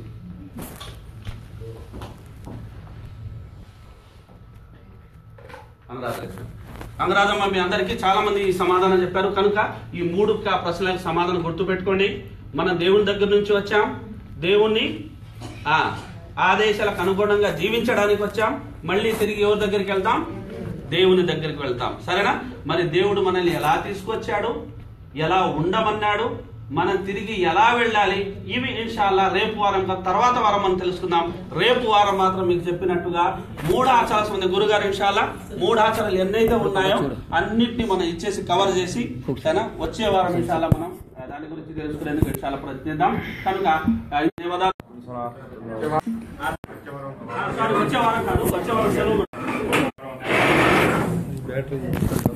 అంగరాజమ్మ మీ అందరికీ చాలా మంది ఈ సమాధానం చెప్పారు కనుక ఈ మూడు క- ప్రశ్నలకు సమాధానం గుర్తుపెట్టుకోండి మనం దేవుని దగ్గర నుంచి వచ్చాం దేవుణ్ణి ఆ ఆదేశాలకు అనుగుణంగా జీవించడానికి వచ్చాం మళ్ళీ తిరిగి ఎవరి దగ్గరికి వెళ్తాం దేవుని దగ్గరికి వెళ్తాం సరేనా మరి దేవుడు మనల్ని ఎలా తీసుకొచ్చాడు ఎలా ఉండమన్నాడు మనం తిరిగి ఎలా వెళ్ళాలి ఇవి ఇన్షాల్లా రేపు వారం కాదు, తర్వాత వారం మనం తెలుసుకుందాం రేపు వారం మాత్రం మీకు చెప్పినట్టుగా మూడు ఆచారాలు ఉంది గురుగారు ఇన్షాల్లా మూడు ఆచారాలు ఎన్నైతే ఉన్నాయో అన్నిటిని మనం ఇచ్చేసి కవర్ చేసి సరేనా వచ్చే వారం ఇన్షాల్లా మనం ఆ, దాని గురించి తెలుసుకునేందుకు ఇన్షాల్లా ప్రయత్నిద్దాం కనుక ఆ, ఈ ధన్యవాదాలు ఆ, సారీ, వచ్చే వారం కాదు వచ్చే వారం సెలవు బ్యాటరీ